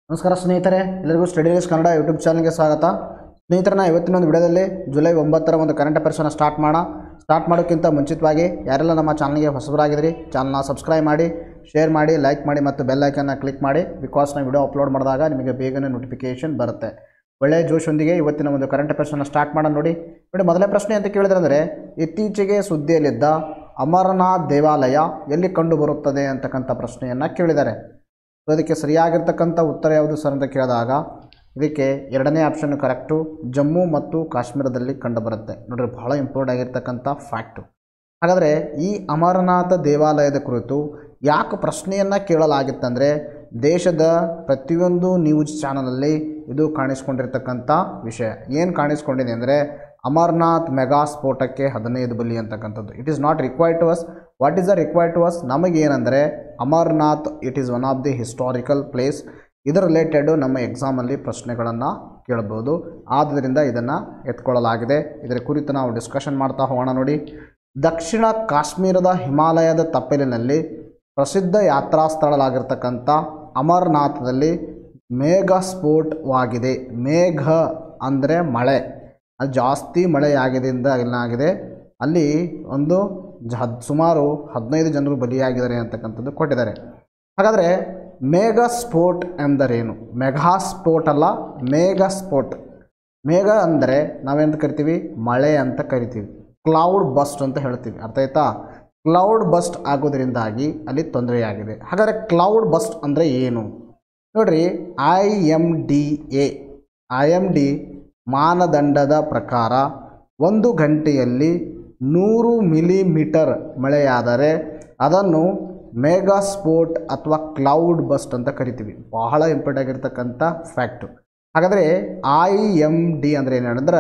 ನಮಸ್ಕಾರ ಸ್ನೇಹಿತರೆ ಎಲ್ಲರಿಗೂ ಸ್ಟಡಿಸ್ ಕನ್ನಡ ಯೂಟ್ಯೂಬ್ ಚಾನಲ್ಗೆ ಸ್ವಾಗತ ಸ್ನೇಹಿತರನ್ನ ಇವತ್ತಿನ ಒಂದು ವಿಡಿಯೋದಲ್ಲಿ ಜುಲೈ ಒಂಬತ್ತರ ಒಂದು ಕರೆಂಟ್ ಅಫೇರ್ಸನ್ನು ಸ್ಟಾರ್ಟ್ ಮಾಡೋಣ ಸ್ಟಾರ್ಟ್ ಮಾಡೋಕ್ಕಿಂತ ಮುಂಚಿತವಾಗಿ ಯಾರೆಲ್ಲ ನಮ್ಮ ಚಾನಲ್ಗೆ ಹೊಸಬರಾಗಿದ್ರಿ ಚಾನಲ್ನ ಸಬ್ಸ್ಕ್ರೈಬ್ ಮಾಡಿ ಶೇರ್ ಮಾಡಿ ಲೈಕ್ ಮಾಡಿ ಮತ್ತು ಬೆಲ್ ಐಕನ್ನ ಕ್ಲಿಕ್ ಮಾಡಿ ಬಿಕಾಸ್ ನಾವು ವಿಡಿಯೋ ಅಪ್ಲೋಡ್ ಮಾಡಿದಾಗ ನಿಮಗೆ ಬೇಗನೆ ನೋಟಿಫಿಕೇಷನ್ ಬರುತ್ತೆ ಒಳ್ಳೆಯ ಜೋಶೊಂದಿಗೆ ಇವತ್ತಿನ ಒಂದು ಕರೆಂಟ್ ಅಫೇರ್ಸನ್ನು ಸ್ಟಾರ್ಟ್ ಮಾಡೋಣ ನೋಡಿ ನೋಡಿ ಮೊದಲನೇ ಪ್ರಶ್ನೆ ಅಂತ ಕೇಳಿದ್ರೆ ಅಂದರೆ ಇತ್ತೀಚೆಗೆ ಸುದ್ದಿಯಲ್ಲಿದ್ದ ಅಮರನಾಥ್ ದೇವಾಲಯ ಎಲ್ಲಿ ಕಂಡು ಬರುತ್ತದೆ ಅಂತಕ್ಕಂಥ ಪ್ರಶ್ನೆಯನ್ನು ಕೇಳಿದ್ದಾರೆ ಸೊ ಅದಕ್ಕೆ ಸರಿಯಾಗಿರ್ತಕ್ಕಂಥ ಉತ್ತರ ಯಾವುದು ಸರ್ ಅಂತ ಕೇಳಿದಾಗ ಇದಕ್ಕೆ ಎರಡನೇ ಆಪ್ಷನ್ ಕರೆಕ್ಟು ಜಮ್ಮು ಮತ್ತು ಕಾಶ್ಮೀರದಲ್ಲಿ ಕಂಡುಬರುತ್ತೆ ನೋಡ್ರಿ ಬಹಳ ಇಂಪಾರ್ಟೆಂಟ್ ಆಗಿರ್ತಕ್ಕಂಥ ಫ್ಯಾಕ್ಟು ಹಾಗಾದರೆ ಈ ಅಮರನಾಥ ದೇವಾಲಯದ ಕುರಿತು ಯಾಕೆ ಪ್ರಶ್ನೆಯನ್ನು ಕೇಳಲಾಗಿತ್ತಂದರೆ ದೇಶದ ಪ್ರತಿಯೊಂದು ನ್ಯೂಸ್ ಚಾನಲಲ್ಲಿ ಇದು ಕಾಣಿಸ್ಕೊಂಡಿರ್ತಕ್ಕಂಥ ವಿಷಯ ಏನು ಕಾಣಿಸ್ಕೊಂಡಿದೆ ಅಂದರೆ ಅಮರ್ನಾಥ್ ಮೆಗಾ ಸ್ಫೋಟಕ್ಕೆ ಹದಿನೈದು ಬಲಿ ಅಂತಕ್ಕಂಥದ್ದು it is not required to us what is the required to us ನಮಗೇನೆಂದರೆ Amarnath it is one of the historical place ಇದರ ರಿಲೇಟೆಡು ನಮ್ಮ ಎಕ್ಸಾಮಲ್ಲಿ ಪ್ರಶ್ನೆಗಳನ್ನು ಕೇಳ್ಬೋದು ಆದ್ದರಿಂದ ಇದನ್ನು ಎತ್ಕೊಳ್ಳಲಾಗಿದೆ ಇದರ ಕುರಿತು ನಾವು ಡಿಸ್ಕಷನ್ ಮಾಡ್ತಾ ಹೋಗೋಣ ನೋಡಿ ದಕ್ಷಿಣ ಕಾಶ್ಮೀರದ ಹಿಮಾಲಯದ ತಪ್ಪಲಿನಲ್ಲಿ ಪ್ರಸಿದ್ಧ ಯಾತ್ರಾ ಸ್ಥಳಲಾಗಿರ್ತಕ್ಕಂಥ ಅಮರ್ನಾಥದಲ್ಲಿ ಮೇಘ ಸ್ಫೋಟವಾಗಿದೆ ಮೇಘ ಅಂದರೆ ಮಳೆ ಅದು ಜಾಸ್ತಿ ಮಳೆಯಾಗಿದ್ದರಿಂದ ಏನಾಗಿದೆ ಅಲ್ಲಿ ಒಂದು ಜ ಹದ್ ಸುಮಾರು ಹದಿನೈದು ಜನರು ಬಲಿಯಾಗಿದ್ದಾರೆ ಅಂತಕ್ಕಂಥದ್ದು ಕೊಟ್ಟಿದ್ದಾರೆ ಹಾಗಾದರೆ ಮೇಘ ಸ್ಫೋಟ್ ಎಂದರೇನು ಮೆಘಾ ಸ್ಫೋಟ್ ಅಲ್ಲ ಮೇಘ ಸ್ಫೋಟ್ ಮೇಘ ಅಂದರೆ ನಾವೇಂತ ಕರಿತೀವಿ ಮಳೆ ಅಂತ ಕರಿತೀವಿ ಕ್ಲೌಡ್ ಬಸ್ಟ್ ಅಂತ ಹೇಳ್ತೀವಿ ಅರ್ಥ ಆಯ್ತಾ ಕ್ಲೌಡ್ ಬಸ್ಟ್ ಆಗೋದ್ರಿಂದಾಗಿ ಅಲ್ಲಿ ತೊಂದರೆಯಾಗಿದೆ ಹಾಗಾದರೆ ಕ್ಲೌಡ್ ಬಸ್ಟ್ ಅಂದರೆ ಏನು ನೋಡ್ರಿ I M D I M M ಡಿ ಮಾನದಂಡದ ಪ್ರಕಾರ ಒಂದು ಗಂಟೆಯಲ್ಲಿ ನೂರು ಮಿಲಿಮೀಟರ್ ಮಳೆಯಾದರೆ ಅದನ್ನು ಮೇಗಾ ಸ್ಪೋಟ್ ಅಥವಾ ಕ್ಲೌಡ್ ಬಸ್ಟ್ ಅಂತ ಕರಿತೀವಿ ಬಹಳ ಇಂಪಾರ್ಟೆಂಟ್ ಆಗಿರ್ತಕ್ಕಂಥ ಫ್ಯಾಕ್ಟು ಹಾಗಾದರೆ ಐ ಎಮ್ ಡಿ ಅಂದರೆ ಏನು ಹೇಳಿದ್ರೆ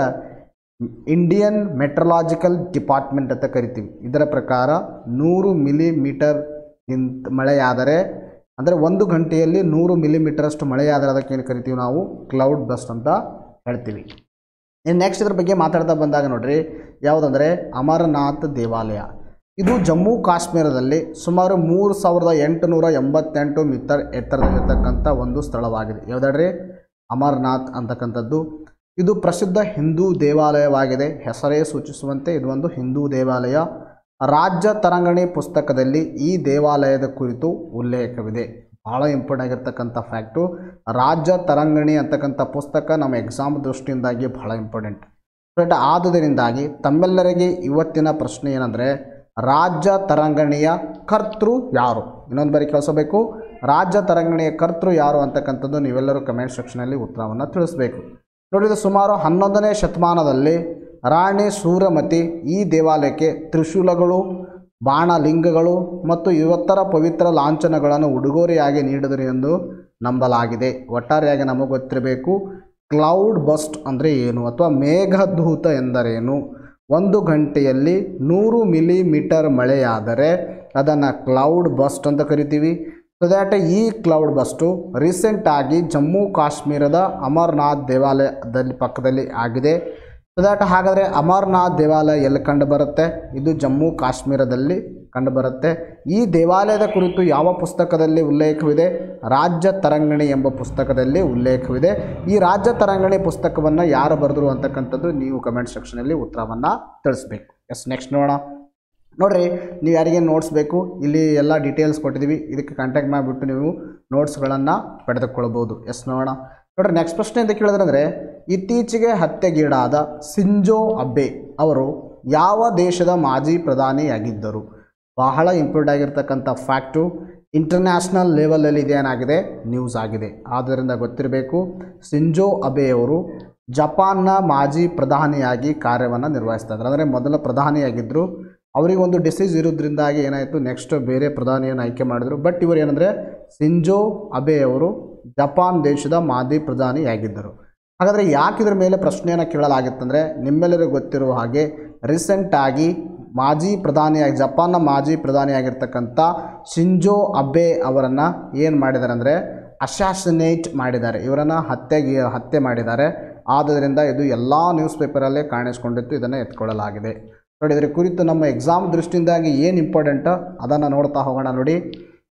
ಇಂಡಿಯನ್ ಮೆಟ್ರಲಾಜಿಕಲ್ ಡಿಪಾರ್ಟ್ಮೆಂಟ್ ಅಂತ ಕರಿತೀವಿ ಇದರ ಪ್ರಕಾರ ನೂರು ಮಿಲಿಮೀಟರ್ ಇಂತ ಮಳೆಯಾದರೆ ಅಂದರೆ ಒಂದು ಗಂಟೆಯಲ್ಲಿ ನೂರು ಮಿಲಿಮೀಟರಷ್ಟು ಮಳೆಯಾದರೆ ಅದಕ್ಕೆ ಏನು ಕರಿತೀವಿ ನಾವು ಕ್ಲೌಡ್ ಬಸ್ಟ್ ಅಂತ ಹೇಳ್ತೀವಿ ಇನ್ನು ನೆಕ್ಸ್ಟ್ ಇದ್ರ ಬಗ್ಗೆ ಮಾತಾಡ್ತಾ ಬಂದಾಗ ನೋಡ್ರಿ ಯಾವುದಂದರೆ ಅಮರನಾಥ್ ದೇವಾಲಯ ಇದು ಜಮ್ಮು ಕಾಶ್ಮೀರದಲ್ಲಿ ಸುಮಾರು ಮೂರು ಸಾವಿರದ ಎಂಟುನೂರ ಎಂಬತ್ತೆಂಟು ಮೀಟರ್ ಎತ್ತರದಲ್ಲಿರ್ತಕ್ಕಂಥ ಒಂದು ಸ್ಥಳವಾಗಿದೆ ಯಾವುದಾಡ್ರಿ ಅಮರನಾಥ್ ಅಂತಕ್ಕಂಥದ್ದು ಇದು ಪ್ರಸಿದ್ಧ ಹಿಂದೂ ದೇವಾಲಯವಾಗಿದೆ ಹೆಸರೇ ಸೂಚಿಸುವಂತೆ ಇದು ಒಂದು ಹಿಂದೂ ದೇವಾಲಯ ರಾಜ್ಯ ತರಂಗಣಿ ಪುಸ್ತಕದಲ್ಲಿ ಈ ದೇವಾಲಯದ ಕುರಿತು ಉಲ್ಲೇಖವಿದೆ ಭಾಳ ಇಂಪಾರ್ಟೆಂಟ್ ಆಗಿರ್ತಕ್ಕಂಥ ಫ್ಯಾಕ್ಟು ರಾಜ್ಯ ತರಂಗಣಿ ಅಂತಕ್ಕಂಥ ಪುಸ್ತಕ ನಮ್ಮ ಎಕ್ಸಾಮ್ ದೃಷ್ಟಿಯಿಂದಾಗಿ ಬಹಳ ಇಂಪಾರ್ಟೆಂಟ್ ಬಟ್ ಆದುದರಿಂದಾಗಿ ತಮ್ಮೆಲ್ಲರಿಗೆ ಇವತ್ತಿನ ಪ್ರಶ್ನೆ ಏನಂದರೆ ರಾಜ್ಯ ತರಂಗಣಿಯ ಕರ್ತೃ ಯಾರು ಇನ್ನೊಂದು ಬಾರಿ ಕೇಳಿಸಬೇಕು ರಾಜ್ಯ ತರಂಗಣಿಯ ಕರ್ತೃ ಯಾರು ಅಂತಕ್ಕಂಥದ್ದು ನೀವೆಲ್ಲರೂ ಕಮೆಂಟ್ ಸೆಕ್ಷನಲ್ಲಿ ಉತ್ತರವನ್ನು ತಿಳಿಸ್ಬೇಕು ನೋಡಿದ ಸುಮಾರು ಹನ್ನೊಂದನೇ ಶತಮಾನದಲ್ಲಿ ರಾಣಿ ಸೂರ್ಯಮತಿ ಈ ದೇವಾಲಯಕ್ಕೆ ತ್ರಿಶೂಲಗಳು ಬಾಣಲಿಂಗಗಳು ಮತ್ತು ಇವತ್ತರ ಪವಿತ್ರ ಲಾಂಛನಗಳನ್ನು ಉಡುಗೊರೆಯಾಗಿ ನೀಡಿದರು ಎಂದು ನಂಬಲಾಗಿದೆ ಒಟ್ಟಾರೆಯಾಗಿ ನಮಗೆ ಗೊತ್ತಿರಬೇಕು ಕ್ಲೌಡ್ ಬಸ್ಟ್ ಅಂದರೆ ಏನು ಅಥವಾ ಮೇಘದೂತ ಎಂದರೇನು ಒಂದು ಗಂಟೆಯಲ್ಲಿ ನೂರು ಮಿಲಿಮೀಟರ್ ಮಳೆಯಾದರೆ ಅದನ್ನು ಕ್ಲೌಡ್ ಬಸ್ಟ್ ಅಂತ ಕರಿತೀವಿ ಸೊ ದ್ಯಾಟ್ ಈ ಕ್ಲೌಡ್ ಬಸ್ಟು ರೀಸೆಂಟಾಗಿ ಜಮ್ಮು ಕಾಶ್ಮೀರದ ಅಮರ್ನಾಥ್ ದೇವಾಲಯದಲ್ಲಿ ಪಕ್ಕದಲ್ಲಿ ಆಗಿದೆ ಸೊ ದ್ಯಾಟ್ ಹಾಗಾದರೆ ಅಮರ್ನಾಥ್ ದೇವಾಲಯ ಎಲ್ಲಿ ಕಂಡು ಬರುತ್ತೆ ಇದು ಜಮ್ಮು ಕಾಶ್ಮೀರದಲ್ಲಿ ಕಂಡುಬರುತ್ತೆ ಈ ದೇವಾಲಯದ ಕುರಿತು ಯಾವ ಪುಸ್ತಕದಲ್ಲಿ ಉಲ್ಲೇಖವಿದೆ ರಾಜ್ಯ ತರಂಗಣಿ ಎಂಬ ಪುಸ್ತಕದಲ್ಲಿ ಉಲ್ಲೇಖವಿದೆ ಈ ರಾಜ್ಯ ತರಂಗಣಿ ಪುಸ್ತಕವನ್ನು ಯಾರು ಬರೆದರು ಅಂತಕ್ಕಂಥದ್ದು ನೀವು ಕಮೆಂಟ್ ಸೆಕ್ಷನಲ್ಲಿ ಉತ್ತರವನ್ನು ತಿಳಿಸ್ಬೇಕು ಎಸ್ ನೆಕ್ಸ್ಟ್ ನೋಡೋಣ ನೋಡಿರಿ ನೀವು ಯಾರಿಗೆ ನೋಟ್ಸ್ ಬೇಕು ಇಲ್ಲಿ ಎಲ್ಲ ಡೀಟೇಲ್ಸ್ ಕೊಟ್ಟಿದ್ದೀವಿ ಇದಕ್ಕೆ ಕಾಂಟ್ಯಾಕ್ಟ್ ಮಾಡಿಬಿಟ್ಟು ನೀವು ನೋಟ್ಸ್ಗಳನ್ನು ಪಡೆದುಕೊಳ್ಬೋದು ಎಸ್ ನೋಡೋಣ ನೋಡ್ರಿ ನೆಕ್ಸ್ಟ್ ಪ್ರಶ್ನೆ ಅಂತ ಕೇಳಿದ್ರೆ ಅಂದರೆ ಇತ್ತೀಚೆಗೆ ಹತ್ಯೆಗೀಡಾದ ಸಿಂಜೋ ಅಬ್ಬೆ ಅವರು ಯಾವ ದೇಶದ ಮಾಜಿ ಪ್ರಧಾನಿಯಾಗಿದ್ದರು ಬಹಳ ಇಂಪಾರ್ಟೆಂಟ್ ಆಗಿರ್ತಕ್ಕಂಥ ಫ್ಯಾಕ್ಟು ಇಂಟರ್ನ್ಯಾಷನಲ್ ಲೆವೆಲಲ್ಲಿ ಇದೇನಾಗಿದೆ ನ್ಯೂಸ್ ಆಗಿದೆ ಆದ್ದರಿಂದ ಗೊತ್ತಿರಬೇಕು ಸಿಂಜೋ ಅಬೆಯವರು ಜಪಾನ್ನ ಮಾಜಿ ಪ್ರಧಾನಿಯಾಗಿ ಕಾರ್ಯವನ್ನು ನಿರ್ವಹಿಸ್ತಾ ಇದ್ದಾರೆ ಅಂದರೆ ಮೊದಲ ಪ್ರಧಾನಿಯಾಗಿದ್ದರು ಅವರಿಗೆ ಒಂದು ಡಿಸೀಸ್ ಇರೋದ್ರಿಂದಾಗಿ ಏನಾಯಿತು ನೆಕ್ಸ್ಟ್ ಬೇರೆ ಪ್ರಧಾನಿಯನ್ನು ಆಯ್ಕೆ ಮಾಡಿದರು ಬಟ್ ಇವರು ಏನಂದರೆ ಸಿಂಜೋ ಅಬೆಯವರು ಜಪಾನ್ ದೇಶದ ಮಾಜಿ ಪ್ರಧಾನಿಯಾಗಿದ್ದರು ಹಾಗಾದರೆ ಯಾಕೆ ಇದರ ಮೇಲೆ ಪ್ರಶ್ನೆಯನ್ನು ಕೇಳಲಾಗಿತ್ತಂದರೆ ನಿಮ್ಮೆಲ್ಲರಿಗೂ ಗೊತ್ತಿರುವ ಹಾಗೆ ರೀಸೆಂಟಾಗಿ ಮಾಜಿ ಪ್ರಧಾನಿಯಾಗಿ ಜಪಾನ್ನ ಮಾಜಿ ಪ್ರಧಾನಿಯಾಗಿರ್ತಕ್ಕಂಥ ಶಿಂಜೋ ಅಬೆ ಅವರನ್ನು ಏನು ಮಾಡಿದ್ದಾರೆ ಅಂದರೆ ಅಶಾಸಿನೇಟ್ ಮಾಡಿದ್ದಾರೆ ಇವರನ್ನು ಹತ್ಯೆಗೆ ಹತ್ಯೆ ಮಾಡಿದ್ದಾರೆ ಆದ್ದರಿಂದ ಇದು ಎಲ್ಲ ನ್ಯೂಸ್ ಪೇಪರಲ್ಲೇ ಕಾಣಿಸ್ಕೊಂಡಿತ್ತು ಇದನ್ನು ಎತ್ಕೊಳ್ಳಲಾಗಿದೆ ನೋಡಿ ಇದರ ಕುರಿತು ನಮ್ಮ ಎಕ್ಸಾಮ್ ದೃಷ್ಟಿಯಿಂದಾಗಿ ಏನು ಇಂಪಾರ್ಟೆಂಟ್ ಅದನ್ನು ನೋಡ್ತಾ ಹೋಗೋಣ ನೋಡಿ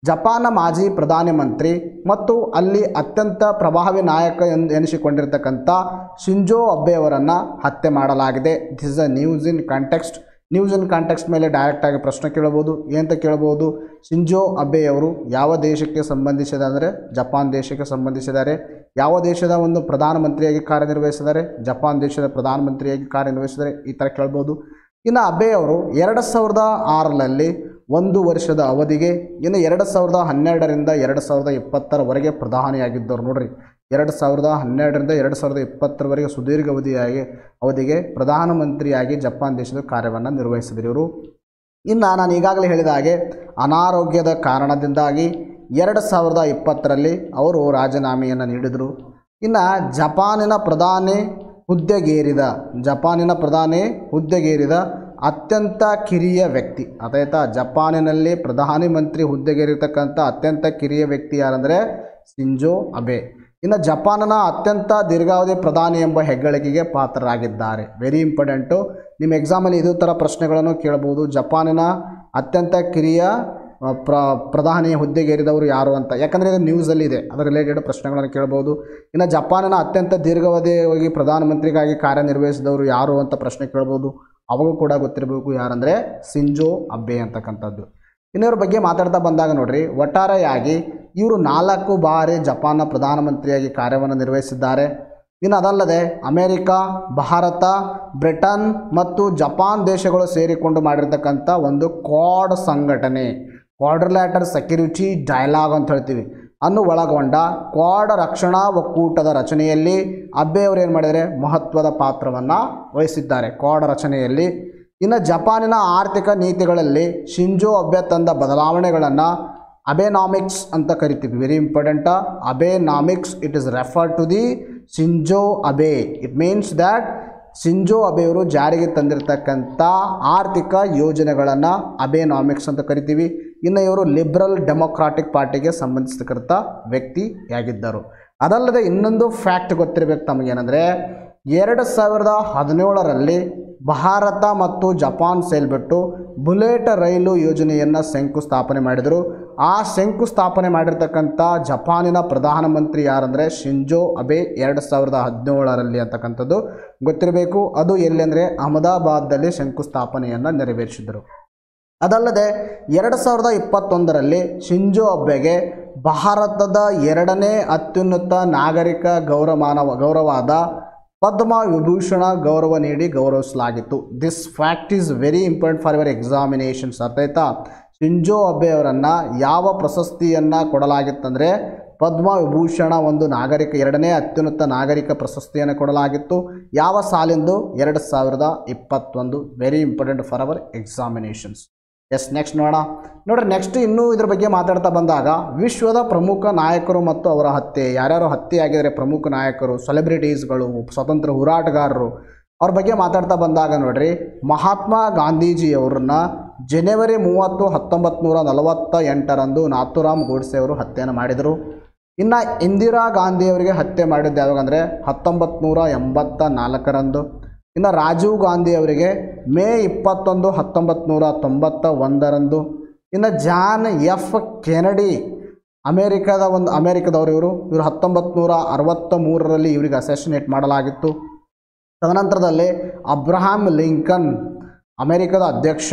ಜಪಾನ್ನ ಮಾಜಿ ಪ್ರಧಾನಮಂತ್ರಿ ಮತ್ತು ಅಲ್ಲಿ ಅತ್ಯಂತ ಪ್ರಭಾವಿ ನಾಯಕ ಎಂದು ಎನಿಸಿಕೊಂಡಿರ್ತಕ್ಕಂಥ ಶಿಂಜೋ ಅಬ್ಬೆಯವರನ್ನು ಹತ್ಯೆ ಮಾಡಲಾಗಿದೆ this a news in context news in context ಮೇಲೆ ಡೈರೆಕ್ಟಾಗಿ ಪ್ರಶ್ನೆ ಕೇಳಬಹುದು ಏನಂತ ಕೇಳಬಹುದು ಶಿಂಜೋ ಅಬ್ಬೆಯವರು ಯಾವ ದೇಶಕ್ಕೆ ಸಂಬಂಧಿಸಿದ ಅಂದರೆ ಜಪಾನ್ ದೇಶಕ್ಕೆ ಸಂಬಂಧಿಸಿದ್ದಾರೆ ಯಾವ ದೇಶದ ಒಂದು ಪ್ರಧಾನಮಂತ್ರಿಯಾಗಿ ಕಾರ್ಯನಿರ್ವಹಿಸಿದ್ದಾರೆ ಜಪಾನ್ ದೇಶದ ಪ್ರಧಾನಮಂತ್ರಿಯಾಗಿ ಕಾರ್ಯನಿರ್ವಹಿಸಿದ್ದಾರೆ ಈ ಥರ ಕೇಳ್ಬೋದು ಇನ್ನು ಅಬ್ಬೆಯವರು ಎರಡು ಸಾವಿರದ ಆರರಲ್ಲಿ ಒಂದು ವರ್ಷದ ಅವಧಿಗೆ ಇನ್ನು ಎರಡು ಸಾವಿರದ ಹನ್ನೆರಡರಿಂದ ಎರಡು ಸಾವಿರದ ಇಪ್ಪತ್ತರವರೆಗೆ ಪ್ರಧಾನಿಯಾಗಿದ್ದವರು ನೋಡ್ರಿ ಎರಡು ಸಾವಿರದ ಹನ್ನೆರಡರಿಂದ ಎರಡು ಸಾವಿರದ ಇಪ್ಪತ್ತರವರೆಗೆ ಸುದೀರ್ಘ ಅವಧಿಯಾಗಿ ಅವಧಿಗೆ ಪ್ರಧಾನಮಂತ್ರಿಯಾಗಿ ಜಪಾನ್ ದೇಶದ ಕಾರ್ಯವನ್ನು ನಿರ್ವಹಿಸಿದರು ಇವರು ಇನ್ನು ನಾನು ಈಗಾಗಲೇ ಹೇಳಿದ ಹಾಗೆ ಅನಾರೋಗ್ಯದ ಕಾರಣದಿಂದಾಗಿ ಎರಡು ಸಾವಿರದ ಇಪ್ಪತ್ತರಲ್ಲಿ ಅವರು ರಾಜೀನಾಮೆಯನ್ನು ನೀಡಿದರು ಇನ್ನು ಜಪಾನಿನ ಪ್ರಧಾನಿ ಹುದ್ದೆಗೇರಿದ ಜಪಾನಿನ ಪ್ರಧಾನಿ ಹುದ್ದೆಗೇರಿದ ಅತ್ಯಂತ ಕಿರಿಯ ವ್ಯಕ್ತಿ ಅದಾಯ್ತಾ ಜಪಾನಿನಲ್ಲಿ ಪ್ರಧಾನಿ ಮಂತ್ರಿ ಹುದ್ದೆಗೇರಿರ್ತಕ್ಕಂಥ ಅತ್ಯಂತ ಕಿರಿಯ ವ್ಯಕ್ತಿ ಯಾರಂದರೆ ಸಿಂಜೋ ಅಬೆ ಇನ್ನು ಜಪಾನಿನ ಅತ್ಯಂತ ದೀರ್ಘಾವಧಿ ಪ್ರಧಾನಿ ಎಂಬ ಹೆಗ್ಗಳಿಕೆಗೆ ಪಾತ್ರರಾಗಿದ್ದಾರೆ ವೆರಿ ಇಂಪಾರ್ಟೆಂಟು ನಿಮ್ಮ ಎಕ್ಸಾಮಲ್ಲಿ ಇದೇ ಥರ ಪ್ರಶ್ನೆಗಳನ್ನು ಕೇಳ್ಬೋದು ಜಪಾನಿನ ಅತ್ಯಂತ ಕಿರಿಯ ಆ, ಪ್ರ ಪ್ರಧಾನಿ ಹುದ್ದೆಗೇರಿದವರು ಯಾರು ಅಂತ ಯಾಕಂದರೆ ಇದು ನ್ಯೂಸಲ್ಲಿ ಇದೆ ಅದರ ರಿಲೇಟೆಡ್ ಪ್ರಶ್ನೆಗಳನ್ನು ಕೇಳ್ಬೋದು ಇನ್ನು ಜಪಾನಿನ ಅತ್ಯಂತ ದೀರ್ಘಾವಧಿಯಾಗಿ ಪ್ರಧಾನಮಂತ್ರಿಗಾಗಿ ಕಾರ್ಯನಿರ್ವಹಿಸಿದವರು ಯಾರು ಅಂತ ಪ್ರಶ್ನೆ ಕೇಳ್ಬೋದು ಅವಾಗೂ ಕೂಡ ಗೊತ್ತಿರಬೇಕು ಯಾರಂದರೆ ಸಿಂಜೋ ಅಬ್ಬೆ ಅಂತಕ್ಕಂಥದ್ದು ಇನ್ನೊರ ಬಗ್ಗೆ ಮಾತಾಡ್ತಾ ಬಂದಾಗ ನೋಡ್ರಿ ಒಟ್ಟಾರೆಯಾಗಿ ಇವರು ನಾಲ್ಕು ಬಾರಿ ಜಪಾನ್ನ ಪ್ರಧಾನಮಂತ್ರಿಯಾಗಿ ಕಾರ್ಯವನ್ನು ನಿರ್ವಹಿಸಿದ್ದಾರೆ ಇನ್ನು ಅದಲ್ಲದೆ ಅಮೇರಿಕಾ ಭಾರತ ಬ್ರಿಟನ್ ಮತ್ತು ಜಪಾನ್ ದೇಶಗಳು ಸೇರಿಕೊಂಡು ಮಾಡಿರ್ತಕ್ಕಂಥ ಒಂದು ಕ್ವಾಡ್ ಸಂಘಟನೆ ಕ್ವಾಡ್ರಿಲ್ಯಾಟರ್ ಸೆಕ್ಯೂರಿಟಿ ಡೈಲಾಗ್ ಅಂತ ಹೇಳ್ತೀವಿ ಅನ್ನು ಒಳಗೊಂಡ ಕ್ವಾಡ್ ರಕ್ಷಣಾ ಒಕ್ಕೂಟದ ರಚನೆಯಲ್ಲಿ ಅಬ್ಬೆ ಅವರು ಏನು ಮಾಡಿದ್ದಾರೆ ಮಹತ್ವದ ಪಾತ್ರವನ್ನು ವಹಿಸಿದ್ದಾರೆ ಕ್ವಾಡ್ ರಚನೆಯಲ್ಲಿ ಇನ್ನು ಜಪಾನಿನ ಆರ್ಥಿಕ ನೀತಿಗಳಲ್ಲಿ ಶಿಂಜೋ ಅಬ್ಬೆ ತಂದ ಬದಲಾವಣೆಗಳನ್ನು ಅಬೆನಾಮಿಕ್ಸ್ ಅಂತ ಕರಿತೀವಿ very important Abenomics it is refer to the Shinzo Abe it means that Shinzo ಅಬೆಯವರು ಜಾರಿಗೆ ತಂದಿರತಕ್ಕಂಥ ಆರ್ಥಿಕ ಯೋಜನೆಗಳನ್ನು ಅಬೆನಾಮಿಕ್ಸ್ ಅಂತ ಕರಿತೀವಿ ಇನ್ನು ಇವರು ಲಿಬ್ರಲ್ ಡೆಮೊಕ್ರಾಟಿಕ್ ಪಾರ್ಟಿಗೆ ಸಂಬಂಧಿಸಿರ್ತಕ್ಕಂಥ ವ್ಯಕ್ತಿಯಾಗಿದ್ದರು ಅದಲ್ಲದೆ ಇನ್ನೊಂದು ಫ್ಯಾಕ್ಟ್ ಗೊತ್ತಿರಬೇಕು ತಮಗೇನೆಂದರೆ ಎರಡು ಸಾವಿರದ ಹದಿನೇಳರಲ್ಲಿ ಭಾರತ ಮತ್ತು ಜಪಾನ್ ಸೇಲ್ಬಿಟ್ಟು ಬುಲೆಟ್ ರೈಲು ಯೋಜನೆಯನ್ನು ಶಂಕುಸ್ಥಾಪನೆ ಮಾಡಿದರು ಆ ಶಂಕುಸ್ಥಾಪನೆ ಮಾಡಿರ್ತಕ್ಕಂಥ ಜಪಾನಿನ ಪ್ರಧಾನಮಂತ್ರಿ ಯಾರಂದರೆ ಶಿಂಜೋ ಅಬೆ ಎರಡು ಸಾವಿರದ ಹದಿನೇಳರಲ್ಲಿ ಅಂತಕ್ಕಂಥದ್ದು ಗೊತ್ತಿರಬೇಕು ಅದು ಎಲ್ಲಿ ಅಂದರೆ ಅಹಮದಾಬಾದ್ದಲ್ಲಿ ಶಂಕುಸ್ಥಾಪನೆಯನ್ನು ನೆರವೇರಿಸಿದರು ಅದಲ್ಲದೆ ಎರಡು ಸಾವಿರದ ಇಪ್ಪತ್ತೊಂದರಲ್ಲಿ ಶಿಂಜೋ ಅಬ್ಬೆಗೆ ಭಾರತದ ಎರಡನೇ ಅತ್ಯುನ್ನತ ನಾಗರಿಕ ಗೌರವಮಾನ ಗೌರವಾದ ಪದ್ಮ ವಿಭೂಷಣ ಗೌರವ ನೀಡಿ ಗೌರವಿಸಲಾಗಿತ್ತು this fact is very important for your examinations ಅರ್ಥ ಆಯ್ತಾ ಶಿಂಜೋ ಅಬ್ಬೆ ಅವರನ್ನು ಯಾವ ಪ್ರಶಸ್ತಿಯನ್ನು ಕೊಡಲಾಗಿತ್ತಂದರೆ ಪದ್ಮ ವಿಭೂಷಣ ಒಂದು ನಾಗರಿಕ ಎರಡನೇ ಅತ್ಯುನ್ನತ ನಾಗರಿಕ ಪ್ರಶಸ್ತಿಯನ್ನು ಕೊಡಲಾಗಿತ್ತು ಯಾವ ಸಾಲಿಂದು ಎರಡು ಸಾವಿರದ ಇಪ್ಪತ್ತೊಂದು very important for our examinations yes next ನೋಡೋಣ ನೋಡ್ರಿ ನೆಕ್ಸ್ಟ್ ಇನ್ನೂ ಇದ್ರ ಬಗ್ಗೆ ಮಾತಾಡ್ತಾ ಬಂದಾಗ ವಿಶ್ವದ ಪ್ರಮುಖ ನಾಯಕರು ಮತ್ತು ಅವರ ಹತ್ಯೆ ಯಾರ್ಯಾರು ಹತ್ಯೆ ಆಗಿದ್ದಾರೆ ಪ್ರಮುಖ ನಾಯಕರು ಸೆಲೆಬ್ರಿಟೀಸ್ಗಳು ಸ್ವತಂತ್ರ ಹೋರಾಟಗಾರರು ಅವ್ರ ಬಗ್ಗೆ ಮಾತಾಡ್ತಾ ಬಂದಾಗ ನೋಡ್ರಿ ಮಹಾತ್ಮ ಗಾಂಧೀಜಿಯವರನ್ನ ಜನವರಿ ಮೂವತ್ತು ಹತ್ತೊಂಬತ್ತು ನೂರ ನಲವತ್ತ ಎಂಟರಂದು ನಾಥುರಾಮ್ ಗೋಡ್ಸೆ ಅವರು ಹತ್ಯೆಯನ್ನು ಮಾಡಿದರು ಇನ್ನು ಇಂದಿರಾ ಗಾಂಧಿಯವರಿಗೆ ಹತ್ಯೆ ಮಾಡಿದ್ದು ಯಾವಾಗಂದರೆ ಹತ್ತೊಂಬತ್ತು ನೂರ ಎಂಬತ್ತ ನಾಲ್ಕರಂದು ಇನ್ನು ರಾಜೀವ್ ಗಾಂಧಿ ಅವರಿಗೆ ಮೇ ಇಪ್ಪತ್ತೊಂದು ಹತ್ತೊಂಬತ್ತು ನೂರ ತೊಂಬತ್ತ ಒಂದರಂದು ಇನ್ನು ಜಾನ್ ಎಫ್ ಕೆನಡಿ ಅಮೇರಿಕಾದ ಒಂದು ಅಮೇರಿಕದವರು ಇವರು ಇವರು ಹತ್ತೊಂಬತ್ತು ನೂರ ಅರವತ್ತ ಮೂರರಲ್ಲಿ ಇವರಿಗೆ ಅಸೆಸಿನೇಟ್ ಮಾಡಲಾಗಿತ್ತು ತದನಂತರದಲ್ಲಿ ಅಬ್ರಹಾಂ ಲಿಂಕನ್ ಅಮೇರಿಕದ ಅಧ್ಯಕ್ಷ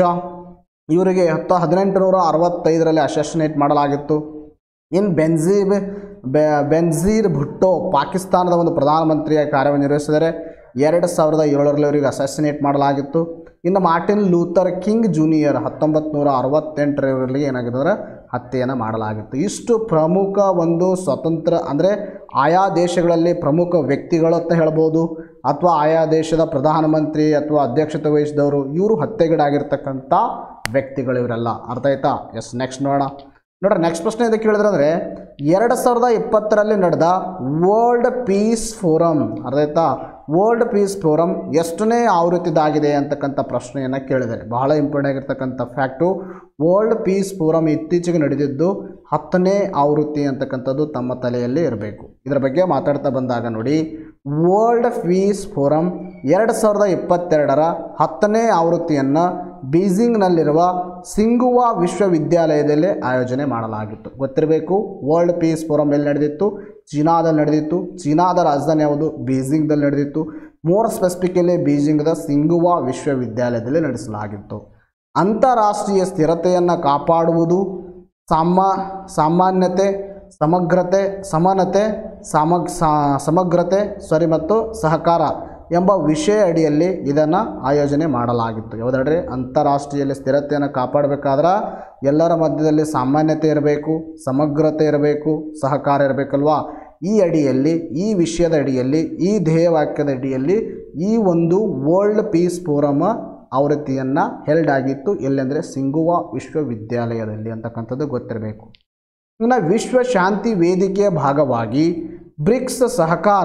ಇವರಿಗೆ ಹತ್ತು ಹದಿನೆಂಟು ನೂರ ಅರವತ್ತೈದರಲ್ಲಿ ಅಸೆಸಿನೇಟ್ ಮಾಡಲಾಗಿತ್ತು ಇನ್ನು ಬೆನ್ಜೀಬ್ ಬೆ ಬೆನ್ಜೀರ್ ಭುಟ್ಟೋ ಪಾಕಿಸ್ತಾನದ ಒಂದು ಪ್ರಧಾನಮಂತ್ರಿಯಾಗಿ ಕಾರ್ಯನಿರ್ವಹಿಸಿದರೆ ಎರಡು ಸಾವಿರದ ಏಳರಲ್ಲಿ ಅವರಿಗೆ ಅಸಾಸಿನೇಟ್ ಮಾಡಲಾಗಿತ್ತು ಇನ್ನು ಮಾರ್ಟಿನ್ ಲೂಥರ್ ಕಿಂಗ್ ಜೂನಿಯರ್ ಹತ್ತೊಂಬತ್ತು ನೂರ ಅರವತ್ತೆಂಟರಲ್ಲಿ ಏನಾಗಿದೆ ಅಂದರೆ ಹತ್ಯೆಯನ್ನು ಮಾಡಲಾಗಿತ್ತು ಇಷ್ಟು ಪ್ರಮುಖ ಒಂದು ಸ್ವತಂತ್ರ ಅಂದರೆ ಆಯಾ ದೇಶಗಳಲ್ಲಿ ಪ್ರಮುಖ ವ್ಯಕ್ತಿಗಳು ಅಂತ ಹೇಳ್ಬೋದು ಅಥವಾ ಆಯಾ ದೇಶದ ಪ್ರಧಾನಮಂತ್ರಿ ಅಥವಾ ಅಧ್ಯಕ್ಷತೆ ವಹಿಸಿದವರು ಇವರು ಹತ್ಯೆಗೀಡಾಗಿರ್ತಕ್ಕಂಥ ವ್ಯಕ್ತಿಗಳು ಇವರೆಲ್ಲ ಅರ್ಥ ಆಯ್ತಾ ಎಸ್ ನೆಕ್ಸ್ಟ್ ನೋಡೋಣ ನೋಡ್ರಿ ನೆಕ್ಸ್ಟ್ ಪ್ರಶ್ನೆ ಇದಕ್ಕೆ ಕೇಳಿದ್ರೆ ಅಂದರೆ ಎರಡು ಸಾವಿರದ ಇಪ್ಪತ್ತರಲ್ಲಿ ನಡೆದ ವರ್ಲ್ಡ್ ಪೀಸ್ ಫೋರಮ್ ಅರ್ಥ ಆಯ್ತಾ ವರ್ಲ್ಡ್ ಪೀಸ್ ಫೋರಮ್ ಎಷ್ಟನೇ ಆವೃತ್ತಿದಾಗಿದೆ ಅಂತಕ್ಕಂಥ ಪ್ರಶ್ನೆಯನ್ನು ಕೇಳಿದ್ದಾರೆ ಬಹಳ ಇಂಪಾರ್ಟೆಂಟ್ ಆಗಿರ್ತಕ್ಕಂಥ ಫ್ಯಾಕ್ಟು ವರ್ಲ್ಡ್ ಪೀಸ್ ಫೋರಮ್ ಇತ್ತೀಚೆಗೆ ನಡೆದಿದ್ದು ಹತ್ತನೇ ಆವೃತ್ತಿ ಅಂತಕ್ಕಂಥದ್ದು ತಮ್ಮ ತಲೆಯಲ್ಲಿ ಇರಬೇಕು ಇದರ ಬಗ್ಗೆ ಮಾತಾಡ್ತಾ ಬಂದಾಗ ನೋಡಿ ವರ್ಲ್ಡ್ ಪೀಸ್ ಫೋರಮ್ ಎರಡು ಸಾವಿರದ ಇಪ್ಪತ್ತೆರಡರ ಹತ್ತನೇ ಆವೃತ್ತಿಯನ್ನು ಬೀಜಿಂಗ್ನಲ್ಲಿರುವ ಸಿಂಗುವಾ ವಿಶ್ವವಿದ್ಯಾಲಯದಲ್ಲಿ ಆಯೋಜನೆ ಮಾಡಲಾಗಿತ್ತು ಗೊತ್ತಿರಬೇಕು ವರ್ಲ್ಡ್ ಪೀಸ್ ಫೋರಮ್ ಎಲ್ಲಿ ನಡೆದಿತ್ತು ಚೀನಾದಲ್ಲಿ ನಡೆದಿತ್ತು ಚೀನಾದ ರಾಜಧಾನಿ ಯಾವುದು ಬೀಜಿಂಗ್ದಲ್ಲಿ ನಡೆದಿತ್ತು ಮೋರ್ ಸ್ಪೆಸಿಫಿಕಲಿ ಬೀಜಿಂಗ್ದ ಸಿಂಗುವಾ ವಿಶ್ವವಿದ್ಯಾಲಯದಲ್ಲಿ ನಡೆಸಲಾಗಿತ್ತು ಅಂತಾರಾಷ್ಟ್ರೀಯ ಸ್ಥಿರತೆಯನ್ನು ಕಾಪಾಡುವುದು ಸಾಮ ಸಾಮಾನ್ಯತೆ ಸಮಗ್ರತೆ ಸಮಾನತೆ ಸಮಗ್ ಸಾ- ಸಮಗ್ರತೆ ಸಾರಿ ಮತ್ತು ಸಹಕಾರ ಎಂಬ ವಿಷಯ ಅಡಿಯಲ್ಲಿ ಇದನ್ನು ಆಯೋಜನೆ ಮಾಡಲಾಗಿತ್ತು ಯಾವುದಂದ್ರೆ ಅಂತಾರಾಷ್ಟ್ರೀಯಲ್ಲಿ ಸ್ಥಿರತೆಯನ್ನು ಕಾಪಾಡಬೇಕಾದ್ರೆ ಎಲ್ಲರ ಮಧ್ಯದಲ್ಲಿ ಸಾಮಾನ್ಯತೆ ಇರಬೇಕು ಸಮಗ್ರತೆ ಇರಬೇಕು ಸಹಕಾರ ಇರಬೇಕಲ್ವಾ ಈ ಅಡಿಯಲ್ಲಿ ಈ ವಿಷಯದ ಅಡಿಯಲ್ಲಿ ಈ ಧ್ಯೇಯವಾಕ್ಯದ ಅಡಿಯಲ್ಲಿ ಈ ಒಂದು ವರ್ಲ್ಡ್ ಪೀಸ್ ಫೋರಮ್ ಆವೃತ್ತಿಯನ್ನು ಹೆಲ್ಡ್ ಆಗಿತ್ತು ಎಲ್ಲೆಂದರೆ ಸಿಂಗುವಾ ವಿಶ್ವವಿದ್ಯಾಲಯದಲ್ಲಿ ಅಂತಕ್ಕಂಥದ್ದು ಗೊತ್ತಿರಬೇಕು ಇನ್ನು ವಿಶ್ವ ಶಾಂತಿ ವೇದಿಕೆಯ ಭಾಗವಾಗಿ ಬ್ರಿಕ್ಸ್ ಸಹಕಾರ